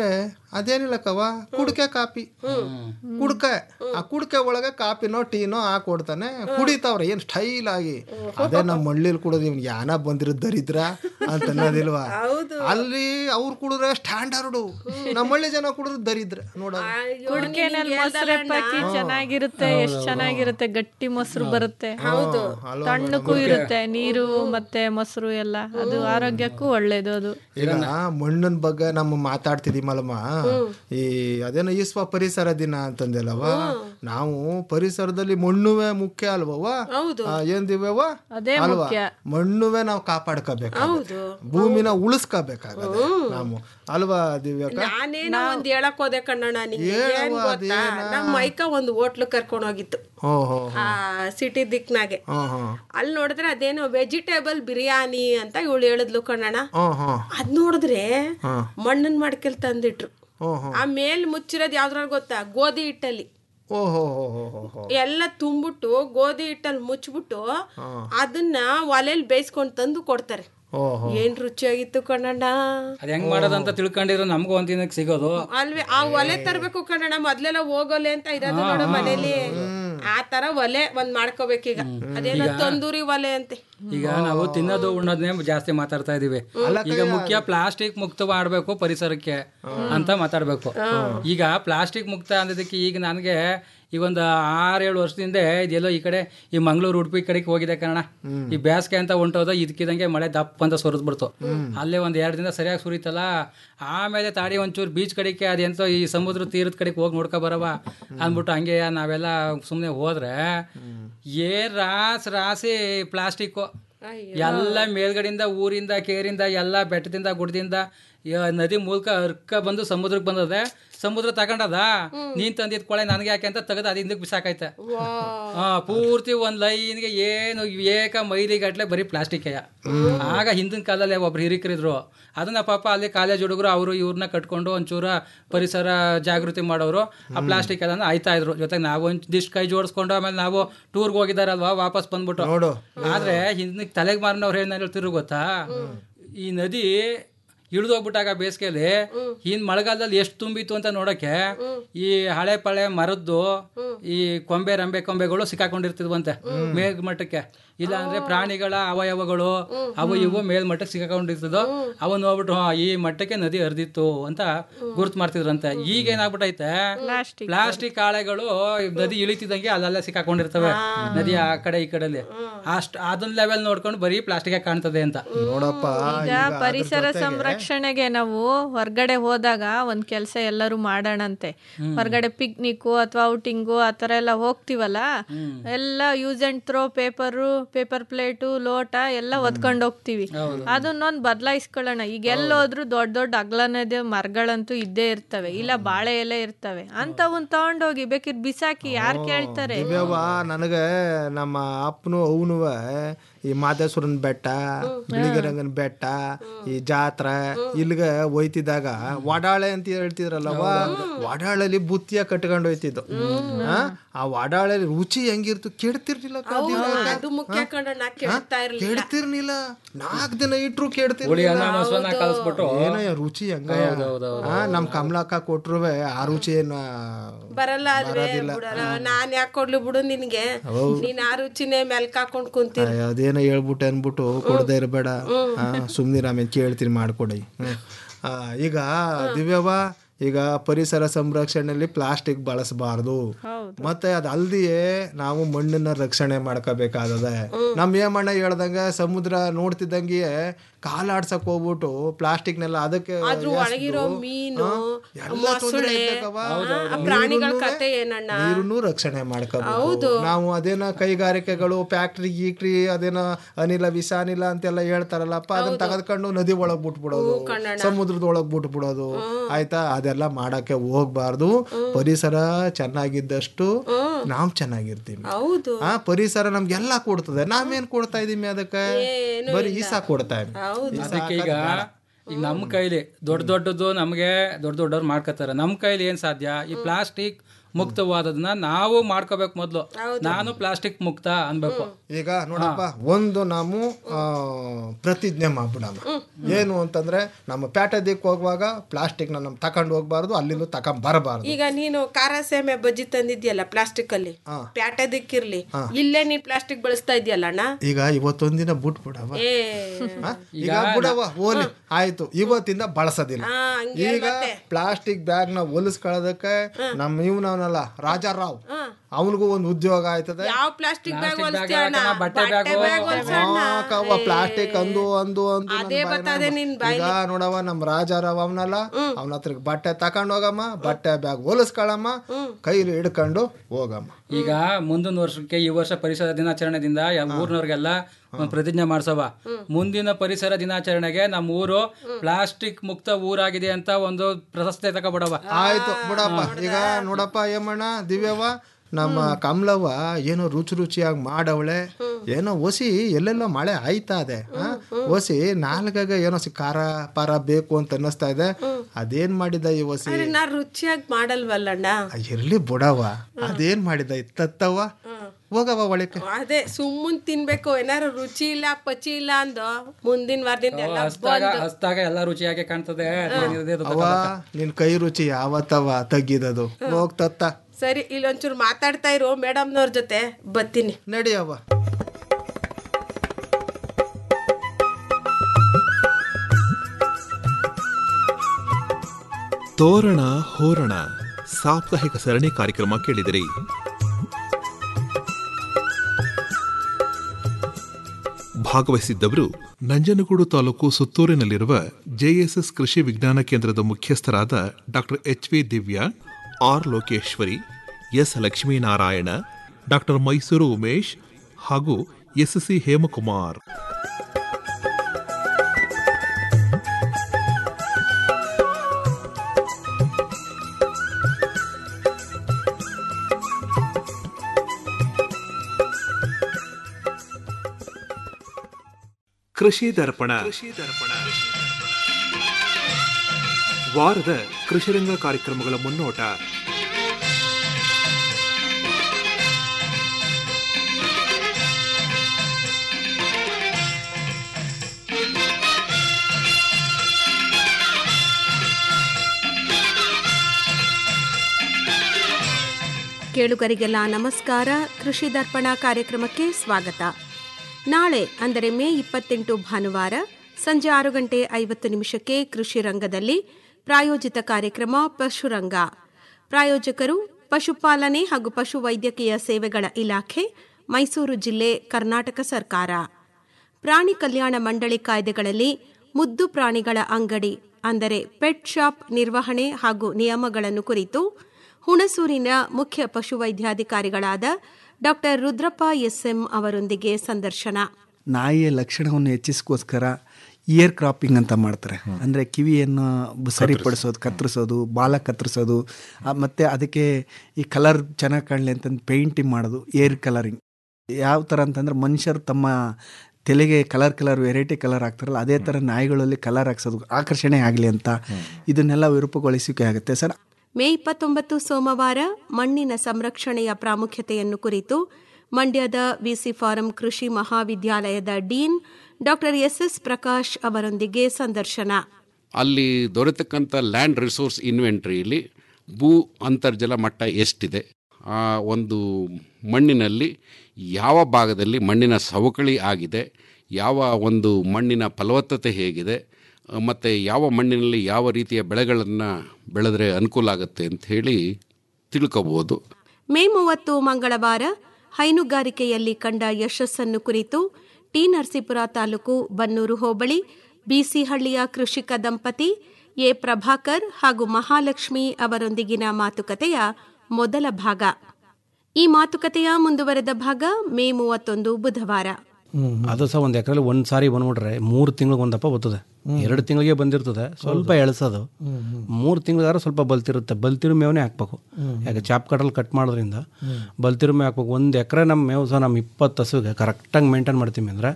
ಅದೇನಿಲ್ಲ ಕವ ಕುಡ್ಕೆ ಕಾಪಿ ಕುಡ್ಕೆ ಆ ಕುಡ್ಕೆ ಒಳಗೆ ಕಾಪಿನೋ ಟೀನೋ ಹಾಕೊಡ್ತಾನೆ ಕುಡಿತಾವ್ರೆ ಏನ್ ಸ್ಟೈಲ್ ಆಗಿ ಅದೇ ನಮ್ಮ ಹಳ್ಳಿಲಿ ಕುಡಿದ್ ಇವ್ನ್ ಯಾನ ಬಂದಿರೋ ದರಿದ್ರ ಅಂತ ಅನ್ನೋದಿಲ್ವಾ ಅಲ್ಲಿ ಅವ್ರು ಕುಡಿದ್ರೆ ಸ್ಟ್ಯಾಂಡರ್ಡು ನಮ್ಮ ಹಳ್ಳಿ ಜನ ಕುಡಿದ್ರೆ ದರಿದ್ರ ನೋಡ ಕುಡ್ಕೆನಲ್ಲಿ ಮೊಸರು ಹಾಕಿ ಚೆನ್ನಾಗಿರುತ್ತೆ ಎಷ್ಟ್ ಚೆನ್ನಾಗಿರುತ್ತೆ ಗಟ್ಟಿ ಮೊಸರು ಬರುತ್ತೆ ಹೌದು ತಣ್ಣಕ್ಕೂ ಇರುತ್ತೆ ನೀರು ಮತ್ತೆ ಮೊಸರು ಎಲ್ಲ ಅದು ಆರೋಗ್ಯಕ್ಕೂ ಒಳ್ಳೇದು ಅದು ಈಗ ಮಣ್ಣಿನ ಬಗ್ಗೆ ನಮ್ಮ ಮಾತಾಡ್ತಿದೀಮಲ್ಲಮ್ಮ ಈ ಅದೇನೋ ಈಸ್ವ ಪರಿಸರ ದಿನ ಅಂತಂದೆಲ್ಲವ ನಾವು ಪರಿಸರದಲ್ಲಿ ಮಣ್ಣುವೆ ಮುಖ್ಯ ಅಲ್ವವ ಹೌದು. ಆ, ಏನ್ ದಿವ್ಯವ ಅದೇ ಅಲ್ವಾ ಮುಖ್ಯ. ಮಣ್ಣುವೆ ನಾವು ಕಾಪಾಡ್ಕೋಬೇಕು ಹೌದು ಭೂಮಿನ ಉಳಿಸ್ಕೋಬೇಕಾಗದೆ ನಾವು ಅಲ್ವಾ ದಿವ್ಯಕ ನಾನೇನೋ ಒಂದ್ ಹೇಳಕ್ ಹೋದೆ ಕಣ್ಣಣ್ಣ ನಿಂಗೆ ಹೇಳವ್ವ, ಏನ್ ಗೊತ್ತಾ ನಮ್ಮ ಮೈಕ ಒಂದ್ ಹೋಟ್ಲು ಕರ್ಕೊಂಡ್ ಹೋಗಿತ್ತು ಹೋ ಹೋ ಆ ಸಿಟಿ ದಿಕ್ನಾಗೆ ಹೋ ಹೋ ಅಲ್ಲಿ ನೋಡಿದ್ರೆ ಅದೇನೋ ವೆಜಿಟೇಬಲ್ ಬಿರಿಯಾನಿ ಅಂತ ಇವಳು ಹೇಳಿದ್ಲು ಕಣ್ಣಣ್ಣ ಹೋ ಹೋ ಅದ್ ನೋಡಿದ್ರೆ ಮಣ್ಣನ್ ಮಾಡ್ಕೆಲ್ ತಂದಿಟ್ರು ಹೋ ಹೋ ಆ ಮೇಲ್ ಮುಚ್ಚಿರೋದ್ ಯಾವ್ದ್ರಲ್ಲಿ ಗೊತ್ತಾ ಗೋಧಿ ಹಿಟ್ಟಲ್ಲಿ ಓ ಹೋ ಹೋ ಹೋ ಹೋ ಹೋ ಎಲ್ಲ ತುಂಬಿಟ್ಟು ಗೋಧಿ ಹಿಟ್ಟಲ್ಲಿ ಮುಚ್ಬಿಟ್ಟು ಅದನ್ನ ಒಲೆಯಲ್ಲಿ ಬೇಯಿಸ್ಕೊಂಡ್ ತಂದು ಕೊಡ್ತಾರೆ ಓ ಹೋ ಏನ್ ರುಚಿಯಾಗಿತ್ತು ಕಣ್ಣಣ್ಣ ಅದ್ ಹೆಂಗ್ ಮಾಡೋದಂತ ತಿಳ್ಕೊಂಡಿರೋ ನಮಗೂ ಒಂದ್ ದಿನಕ್ಕೆ ಸಿಗೋದು ಅಲ್ವೇ ಆ ಒಲೆ ತರ್ಬೇಕು ಕಣ್ಣಣ್ಣ ಮೊದ್ಲೆಲ್ಲ ಹೋಗೋಲೆ ಅಂತ ಇರೋದು ನೋಡು ಮನೇಲಿ ಆ ತರ ಒಲೆ ಒಂದ್ ಮಾಡ್ಕೋಬೇಕೀಗ ಅದೇನೋ ತಂದೂರಿ ಒಲೆ ಅಂತೆ ಈಗ ನಾವು ತಿನ್ನೋದು ಉಣ್ಣೋದನ್ನೇ ಜಾಸ್ತಿ ಮಾತಾಡ್ತಾ ಇದೀವಿ ಈಗ ಮುಖ್ಯ ಪ್ಲಾಸ್ಟಿಕ್ ಮುಕ್ತ ಮಾಡ್ಬೇಕು ಪರಿಸರಕ್ಕೆ ಅಂತ ಮಾತಾಡ್ಬೇಕು ಈಗ ಪ್ಲಾಸ್ಟಿಕ್ ಮುಕ್ತ ಅನ್ನೋದಕ್ಕೆ ಈಗ ನನಗೆ ಈಗ ಒಂದು ಆರೇಳು ವರ್ಷದಿಂದ ಇದೆಲ್ಲೋ ಈ ಕಡೆ ಈ ಮಂಗಳೂರು ಉಡುಪಿ ಕಡೆಗೆ ಹೋಗಿದೆ ಕಾರಣ ಈ ಬೇಸಿಗೆ ಅಂತ ಹೊಂಟೋದ ಇದಕ್ಕಿದಂಗೆ ಮಳೆ ದಪ್ಪ ಅಂತ ಸುರಿದ್ಬಿಡ್ತು ಅಲ್ಲೇ ಒಂದ್ ಎರಡು ದಿನ ಸರಿಯಾಗಿ ಸುರಿತಲ್ಲ ಆಮೇಲೆ ತಾಡಿ ಒಂಚೂರು ಬೀಚ್ ಕಡೆಗೆ ಅದೆಂತೋ ಈ ಸಮುದ್ರ ತೀರದ ಕಡೆಗೆ ಹೋಗಿ ನೋಡ್ಕೊ ಬರವ ಅಂದ್ಬಿಟ್ಟು ಹಂಗೆ ನಾವೆಲ್ಲ ಸುಮ್ಮನೆ ಹೋದ್ರೆ ಏ ರಾಸ್ ರಾಸಿ ಪ್ಲಾಸ್ಟಿಕ್ಕು ಎಲ್ಲ ಮೇಲ್ಗಡೆಯಿಂದ ಊರಿಂದ ಕೇರಿಂದ ಎಲ್ಲ ಬೆಟ್ಟದಿಂದ ಗುಡ್ದಿಂದ ಯ- ನದಿ ಮೂಲಕ ಹರ್ಕ ಬಂದು ಸಮುದ್ರಕ್ಕೆ ಬಂದದೆ ಸಮುದ್ರ ತಗೊಂಡದ ನೀನ್ ತಂದಿದ್ ಕೊಳೆ ನನಗೆ ಯಾಕೆ ಅಂತ ತೆಗೆದು ಅದು ಹಿಂದಕ್ಕೆ ಬಿಸಾಕೈತೆ ಹಾ ಪೂರ್ತಿ ಒಂದ್ ಲೈನ್ಗೆ ಏನು ಏಕ ಮೈಲಿ ಗಟ್ಲೆ ಬರೀ ಪ್ಲಾಸ್ಟಿಕ್ ಆಗ ಹಿಂದಿನ ಕಾಲದಲ್ಲಿ ಒಬ್ರು ಹಿರಿಕರಿದ್ರು ಅದನ್ನ ಪಾಪ ಅಲ್ಲಿ ಕಾಲೇಜ್ ಹುಡುಗರು ಅವರು ಇವ್ರನ್ನ ಕಟ್ಕೊಂಡು ಒಂಚೂರ ಪರಿಸರ ಜಾಗೃತಿ ಮಾಡೋರು ಆ ಪ್ಲಾಸ್ಟಿಕ್ ಅದನ್ನ ಆಯ್ತಾ ಇದ್ರು ಜೊತೆಗೆ ನಾವು ಒಂದಿಷ್ಟು ಕೈ ಜೋಡಿಸ್ಕೊಂಡು ಆಮೇಲೆ ನಾವು ಟೂರ್ಗೆ ಹೋಗಿದಾರಲ್ವಾ ವಾಪಸ್ ಬಂದ್ಬಿಟ್ಟು ನೋಡು ಆದ್ರೆ ಹಿಂದಿನ ತಲೆಗೆ ಮಾರನವ್ರು ಏನ್ ಹೇಳ್ತಿರು ಗೊತ್ತಾ ಈ ನದಿ ಇಳಿದೋಗ್ಬಿಟ್ಟಾಗ ಬೇಸಿಗೆಯಲ್ಲಿ ಹಿಂದ್ ಮಳೆಗಾಲದಲ್ಲಿ ಎಷ್ಟು ತುಂಬಿತ್ತು ಅಂತ ನೋಡಕ್ಕೆ ಈ ಹಳೆ ಪಳೆ ಮರದ್ದು ಈ ಕೊಂಬೆ ರಂಬೆ ಕೊಂಬೆಗಳು ಸಿಕ್ಕಾಕೊಂಡಿರ್ತಿದ್ವಂತೆ ಮೇಲ್ಮಟ್ಟಕ್ಕೆ ಇಲ್ಲ ಅಂದ್ರೆ ಪ್ರಾಣಿಗಳ ಅವಯವಗಳು ಅವು ಇವು ಮೇಲ್ಮಟ್ಟಕ್ಕೆ ಸಿಕ್ಕಾಕೊಂಡಿರ್ತದೋ ಅವು ನೋಡ್ಬಿಟ್ಟು ಹಾ, ಈ ಮಟ್ಟಕ್ಕೆ ನದಿ ಹರಿದಿತ್ತು ಅಂತ ಗುರ್ತು ಮಾಡ್ತಿದ್ರಂತೆ ಈಗ ಏನಾಗ್ಬಿಟ್ಟೈತೆ ಪ್ಲಾಸ್ಟಿಕ್ ಹಾಳೆಗಳು ನದಿ ಇಳಿತಿದಂಗೆ ಅಲ್ಲೆಲ್ಲ ಸಿಕ್ಕಾಕೊಂಡಿರ್ತವೆ ನದಿ ಆ ಕಡೆ ಈ ಕಡೆಲಿ ಅಷ್ಟ್ ಅದನ್ನ ಲೆವೆಲ್ ನೋಡ್ಕೊಂಡು ಬರೀ ಪ್ಲಾಸ್ಟಿಕ್ ಕಾಣ್ತದೆ ಅಂತ ನೋಡಪ್ಪ ಈಗ ಪರಿಸರ ಸಂರಕ್ಷಣೆಗೆ ನಾವು ಹೊರಗಡೆ ಹೋದಾಗ ಒಂದ್ ಕೆಲಸ ಎಲ್ಲರೂ ಮಾಡೋಣಂತೆ ಹೊರಗಡೆ ಪಿಕ್ನಿಕ್ ಅಥವಾ ಔಟಿಂಗು ಆ ಥರ ಎಲ್ಲ ಹೋಗ್ತೀವಲ್ಲ ಎಲ್ಲ use and throw paper paper plate ಲೋಟ ಎಲ್ಲ ಒದ್ಕೊಂಡು ಹೋಗ್ತೀವಿ ಅದನ್ನೊಂದು ಬದಲಾಯಿಸ್ಕೊಳ್ಳೋಣ ಈಗ ಎಲ್ಲೋದ್ರು ದೊಡ್ಡ ದೊಡ್ಡ ಅಗ್ಲನದ ಮರಗಳಂತೂ ಇದ್ದೇ ಇರ್ತವೆ ಇಲ್ಲ ಬಾಳೆ ಎಲೆ ಇರ್ತವೆ ಅಂತವನ್ ತಗೊಂಡೋಗಿ ಬೇಕಿರ್ ಬಿಸಾಕಿ ಯಾರು ಕೇಳ್ತಾರೆ ದಿವ್ಯವ್ವ ನನಗೆ ನಮ್ಮ ಅಪ್ಪನು ಅವನುವ ಈ ಮಾದೇಶ್ವರನ ಬೆಟ್ಟ ಬಿಳಿಗಿರಂಗನ ಬೆಟ್ಟ ಈ ಜಾತ್ರೆ ಇಲ್ಲಿಗೆ ಹೋಯ್ತಿದ್ದಾಗ ವಡಾಳೆ ಅಂತ ಹೇಳ್ತಿದ್ರಲ್ಲವ ವಡಾಳಲ್ಲಿ ಬುತ್ತಿಯ ಕಟ್ಕೊಂಡು ಹೋಯ್ತಿದ್ದು ಆ? ಆ ವಡಾಳಲ್ಲಿ ರುಚಿ ಹೆಂಗಿರ್ತು ಕೆಡ್ತಿರ್ಲಿಲ್ಲ ಅಕ್ಕ ದಿವ್ಯಕ್ಕ. ಅದು ಮುಖ್ಯ ಕಣ್ಣಣ್ಣ ಕೆಡ್ತಾ ಇರ್ಲಿಲ್ಲ ಕೆಡ್ತಿರ್ಲಿಲ್ಲ ನಾಲ್ಕು ದಿನ ಇಟ್ರು ಹುಳಿ ಕೆಡ್ತಿರ್ಲಿಲ್ಲ ಅನ್ನ ಮೊಸರನ್ನ ಕಲಿಸ್ಬಿಟ್ಟು ಏನಯ್ಯ ರುಚಿ ಹಂಗ ನಮ್ ಕಮಲಕ್ಕ ಕೊಟ್ರುವೆ ಆ ರುಚಿ ಏನ ಬರಲ್ಲ ಅಲ್ವೇ ಬಿಡಲ್ಲ ನಾನ್ ಯಾಕೆ ಕೊಡ್ಲಿ ಬಿಡು ನಿನ್ಗೆ ನೀನ್ ಆ ರುಚಿನೇ ಮೆಲ್ಕ್ ಹಾಕೊಂಡ್ ಕುಂತೀರಿ ಅಯ್ಯ, ಅದೇನೋ ಹೇಳ್ಬಿಟ್ಟು ಅನ್ಬಿಟ್ಟು ಕೊಡದೆ ಇರಬೇಡ ಸುಮ್ಮನೆ ಆಮೇಲೆ ಕೇಳ್ತೀನಿ ಮಾಡ್ಕೊಡಿ ಹ್ಮ್. ಆ, ಈಗ ದಿವ್ಯವ್ವ ಈಗ ಪರಿಸರ ಸಂರಕ್ಷಣೆಯಲ್ಲಿ ಪ್ಲಾಸ್ಟಿಕ್ ಬಳಸಬಾರ್ದು ಮತ್ತೆ ಅದಲ್ದಿಯೇ ನಾವು ಮಣ್ಣನ್ನ ರಕ್ಷಣೆ ಮಾಡ್ಕೋಬೇಕಾದದೆ ನಮ್ ಏಮಣ್ಣ ಹೇಳ್ದಂಗೆ ಸಮುದ್ರ ನೋಡ್ತಿದ್ದಂಗೆ ಕಾಲಾಡ್ಸಕ್ ಹೋಗ್ಬಿಟ್ಟು ಪ್ಲಾಸ್ಟಿಕ್ನೆಲ್ಲ ಅದಕ್ಕೆ ಅದ್ರ ಒಳಗಿರೋ ಎಸ್ದು, ಮೀನು ಆ, ಎಲ್ಲ ತೊಂದ್ರೆ ಮೊಸಳೆ ಐತಕ್ಕವ್ವ. ಆ ಪ್ರಾಣಿಗಳ ಕತೆ ಏನಣ್ಣ ನೀರನ್ನು ರಕ್ಷಣೆ ಮಾಡ್ಕೋಬಹುದು ನಾವು ಅದೇನ ಕೈಗಾರಿಕೆಗಳು ಫ್ಯಾಕ್ಟ್ರಿ ಗೀಕ್ಟ್ರಿ ಅದೇನೋ ಅನಿಲ ವಿಷ ಅನಿಲ ಅಂತೆಲ್ಲ ಹೇಳ್ತಾರಲ್ಲಪ್ಪ ಅದನ್ನ ತೆಗೆದ್ಕೊಂಡು ನದಿ ಒಳಗ್ ಬಿಟ್ಬಿಡೋದು ಸಮುದ್ರದ ಒಳಗ್ ಬಿಟ್ಬಿಡೋದು ಆಯ್ತಾ ಅದೆಲ್ಲ ಮಾಡಕ್ಕೆ ಹೋಗ್ಬಾರ್ದು ಪರಿಸರ ಚೆನ್ನಾಗಿದ್ದಷ್ಟು ನಾವ್ ಚೆನ್ನಾಗಿರ್ತೀವಿ ಹೌದು ಆ ಪರಿಸರ ನಮ್ಗೆಲ್ಲ ಕೊಡ್ತದೆ ನಾವೇನ್ ಕೊಡ್ತಾ ಇದೀವಿ ಅದಕ್ಕೆ ಬರೀ ಈಸ ಕೊಡ್ತಾ ಇದೀವಿ ಅದಕ್ಕೆ ಈಗ ಈಗ ನಮ್ಮ ಕೈಲಿ ದೊಡ್ಡ ದೊಡ್ಡದು ನಮಗೆ ದೊಡ್ಡ ದೊಡ್ಡವ್ರು ಮಾಡ್ಕೋತಾರೆ ನಮ್ಮ ಕೈಲಿ ಏನು ಸಾಧ್ಯ ಈ ಪ್ಲಾಸ್ಟಿಕ್ ಮುಕ್ತವಾದದನ್ನ ನಾವು ಮಾಡ್ಕೋಬೇಕು ಮೊದಲು ನಾನು ಪ್ಲಾಸ್ಟಿಕ್ ಮುಕ್ತ ಅನ್ಬೇಕು ಈಗ ನೋಡಪ್ಪ ಒಂದು ನಾವು ಆ, ಪ್ರತಿಜ್ಞೆ ಮಾಡ್ಬಿಡಮ್ಮ ಏನು ಅಂತಂದ್ರೆ ನಮ್ಮ ಪ್ಯಾಟದಿಕ್ ಹೋಗುವಾಗ ಪ್ಲಾಸ್ಟಿಕ್ ನಮ್ಮ ತಕೊಂಡು ಹೋಗ್ಬಾರ್ದು ಅಲ್ಲಿಂದ ತಕೊಂಡ್ ಬರಬಾರ್ದು ಈಗ ನೀನು ಖಾರ ಸೇಮೆ ಬಜ್ಜಿ ತಂದಿದ್ಯಲ್ಲ ಪ್ಲಾಸ್ಟಿಕ್ ಅಲ್ಲಿ ಪ್ಯಾಟದಕ್ಕಿರ್ಲಿ ಇಲ್ಲೇ ನೀನ್ ಪ್ಲಾಸ್ಟಿಕ್ ಬಳಸ್ತಾ ಇದೆಯಲ್ಲ ಅಣ್ಣ ಈಗ ಇವತ್ತೊಂದಿನ ಬಿಟ್ಬಿಡವ ಏ ಆ? ಈಗ ಬಿಡವ ಓಲಿ ಆಯ್ತು ಇವತ್ತಿಂದ ಬಳಸೋದಿಲ್ಲ ಹಾ, ಹಂಗೆ ಈಗ ಪ್ಲಾಸ್ಟಿಕ್ ಬ್ಯಾಗ್ ನ ಹೊಲಿಸ್ಕೊಳ್ಳೋದಕ್ಕೆ ನಮ್ಮ ಇವನವನಲ್ಲ ರಾಜಾರಾವ್ ಅವನಿಗೂ ಒಂದು ಉದ್ಯೋಗ ಆಯ್ತದೆ ಯಾವ ಪ್ಲಾಸ್ಟಿಕ್ ಬ್ಯಾಗ್ Plastic bag ಹೊಲಿಸ್ತೀಯ ಅಣ್ಣ ಯಾಕಣ್ಣ? ಬಟ್ಟೆ ಬಟ್ಟೆ bag ಬ್ಯಾಗ್ ಹೊಲ್ಸಣ್ಣ ಸಾಕವ್ವ ಪ್ಲಾಸ್ಟಿಕ್ ಅಂದು ಅಂದು ಅಂದು ನನ್ ಅದೇ ಬಾಯಿನ ಬರ್ತದೆ ನಿನ್ ಈಗ ನೋಡವ ನಮ್ ರಾಜಾರಾವ್ ಅವನಲ್ಲ ಅವನ ಹತ್ರ ಬಟ್ಟೆ ತಕೊಂಡ್ ಹೋಗಮ್ಮ ಬಟ್ಟೆ ಬ್ಯಾಗ್ ಹೊಲಿಸ್ಕೊಳಮ್ಮ ಕೈಲಿ ಹಿಡ್ಕೊಂಡು ಹೋಗಮ್ಮ ಈಗ ಮುಂದಿನ ವರ್ಷಕ್ಕೆ ಈ ವರ್ಷ ಪರಿಸರ ದಿನಾಚರಣೆದಿಂದ ಎಲ್ಲ ಊರ್ನವ್ರಿಗೆಲ್ಲ ಒಂದು ಪ್ರತಿಜ್ಞೆ ಮಾಡ್ಸವ ಮುಂದಿನ ಪರಿಸರ ದಿನಾಚರಣೆಗೆ ನಮ್ಮ ಊರು ಪ್ಲಾಸ್ಟಿಕ್ ಮುಕ್ತ ಊರಾಗಿದೆ ಅಂತ ಒಂದು ಪ್ರಶಸ್ತಿ ತಗೊಬಿಡವ ಆಯ್ತು ಬಿಡಪ್ಪ ಈಗ ನೋಡಪ್ಪ ಏಮಣ್ಣ ದಿವ್ಯವ್ವ ನಮ್ಮ ಕಮಲವ್ವ ಏನೋ ರುಚಿ ರುಚಿಯಾಗಿ ಮಾಡವಳೆ ಏನೋ ಒಸಿ ಎಲ್ಲೆಲ್ಲೋ ಮಳೆ ಆಯ್ತಾ ಇದೆ ಆ? ಒಸಿ ನಾಲ್ಕಾಗ ಏನೋ ಸಿ ಖಾರ ಪಾರ ಬೇಕು ಅಂತ ಅನ್ನಿಸ್ತಾ ಇದೆ ಅದೇನ್ ಮಾಡಿದ ಈ ಒಸಿ ಆದ್ರೆ ನಾ ರುಚಿಯಾಗಿ ಮಾಡಲ್ವಲ್ಲಣ್ಣ ಇರ್ಲಿ ಬಿಡವ ಅದೇನ್ ಮಾಡಿದ ಇತ್ತತ್ತವ್ವ ಹೋಗವ ಒಳಕ್ಕೆ ಅದೇ ಸುಮ್ಮನ್ ತಿನ್ಬೇಕು ಏನಾರು ರುಚಿ ಇಲ್ಲ ಪಚಿ ಇಲ್ಲ ಅಂದು ಮುಂದಿನ ವಾರದಿಂದ ಎಲ್ಲ ಹಸ್ದಾಗ ಹಸ್ದಾಗ ಎಲ್ಲ ರುಚಿಯಾಗಿ ಕಾಣ್ತದೆ ಅದೇನಿದೆ ಅದು ಅವ್ವ ನಿನ್ ಕೈ ರುಚಿ ಯಾವತ್ತವ ತಗ್ಗಿದದು ಹೋಗ್ತತ್ತ ಸರಿ ಇಲ್ಲೊಂಚೂರು ಮಾತಾಡ್ತಾ ಇರು ಮೇಡಮ್ನವ್ರ ಜೊತೆ ಬತ್ತೀನಿ ನಡಿಯವ್ವ ತೋರಣ ಹೋರಣ ಸಾಪ್ತಾಹಿಕ ಸರಣಿ ಕಾರ್ಯಕ್ರಮ ಕೇಳಿದಿರಿ ಭಾಗವಹಿಸಿದ್ದವರು ನಂಜನಗೂಡು ತಾಲೂಕು ಸುತ್ತೂರಿನಲ್ಲಿರುವ ಜೆಎಸ್ಎಸ್ ಕೃಷಿ ವಿಜ್ಞಾನ ಕೇಂದ್ರದ ಮುಖ್ಯಸ್ಥರಾದ doctor H V Divya R Lokeshwari S Lakshminarayana doctor Mysuru Umesh ಹಾಗೂ ಎಸ್ಸಿ ಹೇಮಕುಮಾರ್ ಕೃಷಿ ದರ್ಪಣ ವಾರದ ಕೃಷಿರಂಗ ಕಾರ್ಯಕ್ರಮಗಳ ಮುನ್ನೋಟ ಕೇಳುಗರಿಗೆಲ್ಲ ನಮಸ್ಕಾರ ಕೃಷಿ ದರ್ಪಣ ಕಾರ್ಯಕ್ರಮಕ್ಕೆ ಸ್ವಾಗತ ನಾಳೆ ಅಂದರೆ ಮೇ ಇಪ್ಪತ್ತೆಂಟು ಭಾನುವಾರ ಸಂಜೆ ಆರು ಗಂಟೆ ಐವತ್ತು ನಿಮಿಷಕ್ಕೆ ಕೃಷಿ ರಂಗದಲ್ಲಿ ಪ್ರಾಯೋಜಿತ ಕಾರ್ಯಕ್ರಮ ಪಶುರಂಗ ಪ್ರಾಯೋಜಕರು ಪಶುಪಾಲನೆ ಹಾಗೂ ಪಶು ವೈದ್ಯಕೀಯ ಸೇವೆಗಳ ಇಲಾಖೆ ಮೈಸೂರು ಜಿಲ್ಲೆ ಕರ್ನಾಟಕ ಸರ್ಕಾರ ಪ್ರಾಣಿ ಕಲ್ಯಾಣ ಮಂಡಳಿ ಕಾಯ್ದೆಗಳಲ್ಲಿ ಮುದ್ದು ಪ್ರಾಣಿಗಳ ಅಂಗಡಿ ಅಂದರೆ ಪೆಟ್ ಶಾಪ್ ನಿರ್ವಹಣೆ ಹಾಗೂ ನಿಯಮಗಳನ್ನು ಕುರಿತು ಹುಣಸೂರಿನ ಮುಖ್ಯ ಪಶುವೈದ್ಯಾಧಿಕಾರಿಗಳಾದ ಡಾಕ್ಟರ್ ರುದ್ರಪ್ಪ ಎಸ್ಎಂ ಅವರೊಂದಿಗೆ ಸಂದರ್ಶನ ನಾಯಿಯ ಲಕ್ಷಣವನ್ನು ಹೆಚ್ಚಿಸ್ಕೋಸ್ಕರ ಇಯರ್ ಕ್ರಾಪಿಂಗ್ ಅಂತ ಮಾಡ್ತಾರೆ ಅಂದರೆ ಕಿವಿಯನ್ನು ಸರಿಪಡಿಸೋದು ಕತ್ತರಿಸೋದು ಬಾಲ ಕತ್ತರಿಸೋದು ಆ, ಮತ್ತೆ ಅದಕ್ಕೆ ಈ ಕಲರ್ ಚೆನ್ನಾಗಿ ಕಾಣಲಿ ಅಂತಂದು ಪೇಂಟಿಂಗ್ ಮಾಡೋದು ಏರ್ ಕಲರಿಂಗ್ ಯಾವ ಥರ ಅಂತಂದ್ರೆ ಮನುಷ್ಯರು ತಮ್ಮ ತಲೆಗೆ ಕಲರ್ ಕಲರ್ ವೆರೈಟಿ ಕಲರ್ ಹಾಕ್ತಾರಲ್ಲ ಅದೇ ಥರ ನಾಯಿಗಳಲ್ಲಿ ಕಲರ್ ಹಾಕ್ಸೋದು ಆಕರ್ಷಣೆ ಆಗಲಿ ಅಂತ ಇದನ್ನೆಲ್ಲ ವಿರೂಪಗೊಳಿಸಿಕೆ ಆಗುತ್ತೆ ಸರ್ ಮೇ ಇಪ್ಪತ್ತೊಂಬತ್ತು ಸೋಮವಾರ ಮಣ್ಣಿನ ಸಂರಕ್ಷಣೆಯ ಪ್ರಾಮುಖ್ಯತೆಯನ್ನು ಕುರಿತು ಮಂಡ್ಯದ ವಿಸಿ ಫಾರಂ ಕೃಷಿ ಮಹಾವಿದ್ಯಾಲಯದ ಡೀನ್ ಡಾಕ್ಟರ್ ಎಸ್ಎಸ್ ಪ್ರಕಾಶ್ ಅವರೊಂದಿಗೆ ಸಂದರ್ಶನ ಅಲ್ಲಿ ದೊರೆತಕ್ಕಂಥ ಲ್ಯಾಂಡ್ ರಿಸೋರ್ಸ್ ಇನ್ವೆಂಟ್ರಿಯಲ್ಲಿ ಭೂ ಅಂತರ್ಜಲ ಮಟ್ಟ ಎಷ್ಟಿದೆ ಆ ಒಂದು ಮಣ್ಣಿನಲ್ಲಿ ಯಾವ ಭಾಗದಲ್ಲಿ ಮಣ್ಣಿನ ಸವಕಳಿ ಆಗಿದೆ ಯಾವ ಒಂದು ಮಣ್ಣಿನ ಫಲವತ್ತತೆ ಹೇಗಿದೆ ಮತ್ತು ಯಾವ ಮಣ್ಣಿನಲ್ಲಿ ಯಾವ ರೀತಿಯ ಬೆಳೆಗಳನ್ನು ಬೆಳೆದ್ರೆ ಅನುಕೂಲ ಆಗುತ್ತೆ ಅಂತ ಹೇಳಿ ತಿಳ್ಕೋಬೋದು ಮೇ ಮೂವತ್ತು ಮಂಗಳವಾರ ಹೈನುಗಾರಿಕೆಯಲ್ಲಿ ಕಂಡ ಯಶಸ್ಸನ್ನು ಕುರಿತು ಟಿ ನರಸೀಪುರ ತಾಲೂಕು ಬನ್ನೂರು ಹೋಬಳಿ ಬಿಸಿಹಳ್ಳಿಯ ಕೃಷಿಕ ದಂಪತಿ ಎ ಪ್ರಭಾಕರ್ ಹಾಗೂ ಮಹಾಲಕ್ಷ್ಮಿ ಅವರೊಂದಿಗಿನ ಮಾತುಕತೆಯ ಮೊದಲ ಭಾಗ ಈ ಮಾತುಕತೆಯ ಮುಂದುವರೆದ ಭಾಗ ಮೇ ಮೂವತ್ತೊಂದು ಬುಧವಾರ ಅದು ಸಹ ಒಂದು ಎಕರೆಲಿ ಒಂದು ಸಾರಿ ಬಂದ್ಬಿಟ್ರೆ ಮೂರು ತಿಂಗಳಿಗೆ ಒಂದಪ್ಪ ಬರ್ತದೆ ಎರಡು ತಿಂಗಳಿಗೆ ಬಂದಿರ್ತದೆ ಸ್ವಲ್ಪ ಎಳ್ಸೋದು ಮೂರು ತಿಂಗಳಿಗಾರ ಸ್ವಲ್ಪ ಬಲ್ತಿರುತ್ತೆ ಬಲ್ತಿರೋ ಮೇವನೇ ಹಾಕ್ಬೇಕು ಯಾಕೆ ಚಾಪ್ ಕಟ್ರಲ್ಲಿ ಕಟ್ ಮಾಡೋದ್ರಿಂದ ಬಲ್ತಿರೋ ಮೇವು ಹಾಕ್ಬೇಕು ಒಂದು ಎಕರೆ ನಮ್ಮ ಮೇವು ಸಹ ನಮ್ಮ ಇಪ್ಪತ್ತು ಹಸುಗೆ ಕರೆಕ್ಟಾಗಿ ಮೇಂಟೈನ್ ಮಾಡ್ತೀವಿ ಅಂದರೆ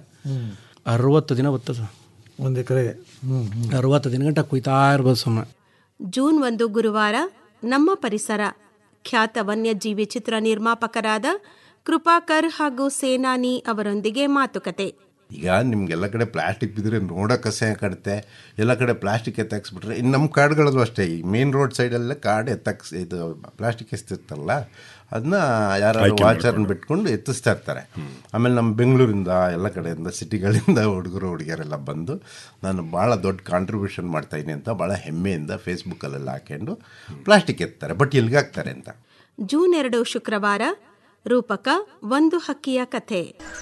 ಅರವತ್ತು ದಿನ ಬರ್ತದೆ ಸರ್ ಒಂದು ಎಕರೆ ಅರವತ್ತು ದಿನ ಗಂಟ ಕುಯ್ತಾ ಇರ್ಬೋದು ಸುಮ್ಮನೆ ಜೂನ್ ಒಂದು ಗುರುವಾರ ನಮ್ಮ ಪರಿಸರ ಖ್ಯಾತ ವನ್ಯಜೀವಿ ಚಿತ್ರ ನಿರ್ಮಾಪಕರಾದ ಕೃಪಾಕರ್ ಹಾಗೂ ಸೇನಾನಿ ಅವರೊಂದಿಗೆ ಮಾತುಕತೆ ಈಗ ನಿಮ್ಗೆಲ್ಲ ಕಡೆ ಪ್ಲಾಸ್ಟಿಕ್ ಬಿದ್ದರೆ ನೋಡೋಕೆ ಅಸಹ್ಯ ಕಾಡುತ್ತೆ ಎಲ್ಲ ಕಡೆ ಪ್ಲಾಸ್ಟಿಕ್ ಎತ್ತಾಕ್ಸ್ಬಿಟ್ರೆ ಇನ್ನು ನಮ್ಮ ಕಾಡುಗಳಲ್ಲೂ ಅಷ್ಟೇ ಈ ಮೇನ್ ರೋಡ್ ಸೈಡೆಲ್ಲ ಕಾಡು ಎತ್ತಾಕ್ಸ್ ಇದು ಪ್ಲಾಸ್ಟಿಕ್ ಎಸ್ತಿರ್ತಲ್ಲ ಅದನ್ನ ಯಾರು ವಾಚರ್ನ ಬಿಟ್ಕೊಂಡು ಎತ್ತಿಸ್ತಾ ಇರ್ತಾರೆ ಆಮೇಲೆ ನಮ್ಮ ಬೆಂಗಳೂರಿಂದ ಎಲ್ಲ ಕಡೆಯಿಂದ ಸಿಟಿಗಳಿಂದ ಹುಡುಗರು ಹುಡುಗಿಯರೆಲ್ಲ ಬಂದು ನಾನು ಭಾಳ ದೊಡ್ಡ ಕಾಂಟ್ರಿಬ್ಯೂಷನ್ ಮಾಡ್ತಾಯಿದ್ದೀನಿ ಅಂತ ಭಾಳ ಹೆಮ್ಮೆಯಿಂದ ಫೇಸ್ಬುಕ್ಕಲ್ಲೆಲ್ಲ ಹಾಕ್ಕೊಂಡು ಪ್ಲಾಸ್ಟಿಕ್ ಎತ್ತಾರೆ ಬಟ್ ಎಲ್ಲಿಗೆ ಹಾಕ್ತಾರೆ ಅಂತ ಜೂನ್ ಎರಡು ಶುಕ್ರವಾರ ರೂಪಕ ಒಂದು ಹಕ್ಕಿಯ ಕಥೆ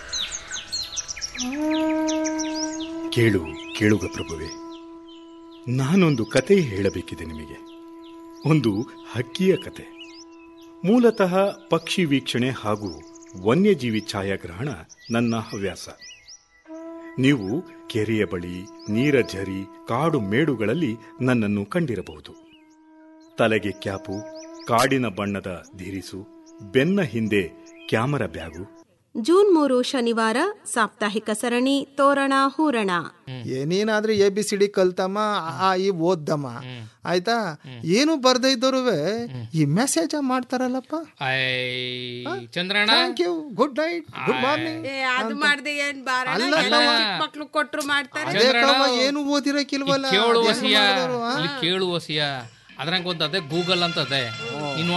ಕೇಳು ಕೇಳುಗ ಪ್ರಭುವೆ ನಾನೊಂದು ಕತೆ ಹೇಳಬೇಕಿದೆ ನಿಮಗೆ ಒಂದು ಹಕ್ಕಿಯ ಕತೆ ಮೂಲತಃ ಪಕ್ಷಿ ವೀಕ್ಷಣೆ ಹಾಗೂ ವನ್ಯಜೀವಿ ಛಾಯಾಗ್ರಹಣ ನನ್ನ ಹವ್ಯಾಸ ನೀವು ಕೆರೆಯ ಬಳಿ ನೀರ ಝರಿ ಕಾಡು ಮೇಡುಗಳಲ್ಲಿ ನನ್ನನ್ನು ಕಂಡಿರಬಹುದು ತಲೆಗೆ ಕ್ಯಾಪು ಕಾಡಿನ ಬಣ್ಣದ ಧಿರಿಸು ಬೆನ್ನ ಹಿಂದೆ ಕ್ಯಾಮರಾ ಬ್ಯಾಗು ಜೂನ್ ಮೂರು ಶನಿವಾರ ಸಾಪ್ತಾಹಿಕ ಸರಣಿ ತೋರಣ ಹೂರಣ ಏನೇನಾದ್ರೂ ಎ ಬಿ ಸಿ ಡಿ ಕಲ್ತಮ್ಮ ಆ ಈ ಓದ್ದಮ್ಮ ಆಯ್ತಾ ಏನು ಬರ್ದೇ ಇದ್ದೋರುವೆ ಈ ಮೆಸೇಜ್ ಮಾಡ್ತಾರಲ್ಲಪ್ಪ Chandranna thank you good night good morning ಏ, ಅದು ಮಾಡ್ದೆ ಏನ್ ಬಾರಣ ಅಲ್ಲ, ಎಲ್ಲ ಅಲ್ಲ. ಚಿಕ್ಕ ಮಕ್ಳು ಕೊಟ್ರು ಮಾಡ್ತಾರೆ ಅದೇ ಕವ್ವ, ಏನು ಓದಿರಕ್ಕಿಲ್ವಲ್ಲ ಕೇಳು ಅದೇನ್ ವಸಿಯ ಮಾಡಿದ್ರು, ಆ? ಇಲ್ಲಿ ಕೇಳು ವಸಿಯ ಅದ್ರಂಗ ಒಂದು ಅದೇ ಗೂಗಲ್ ಅಂತ ಅದೇ ನೀನು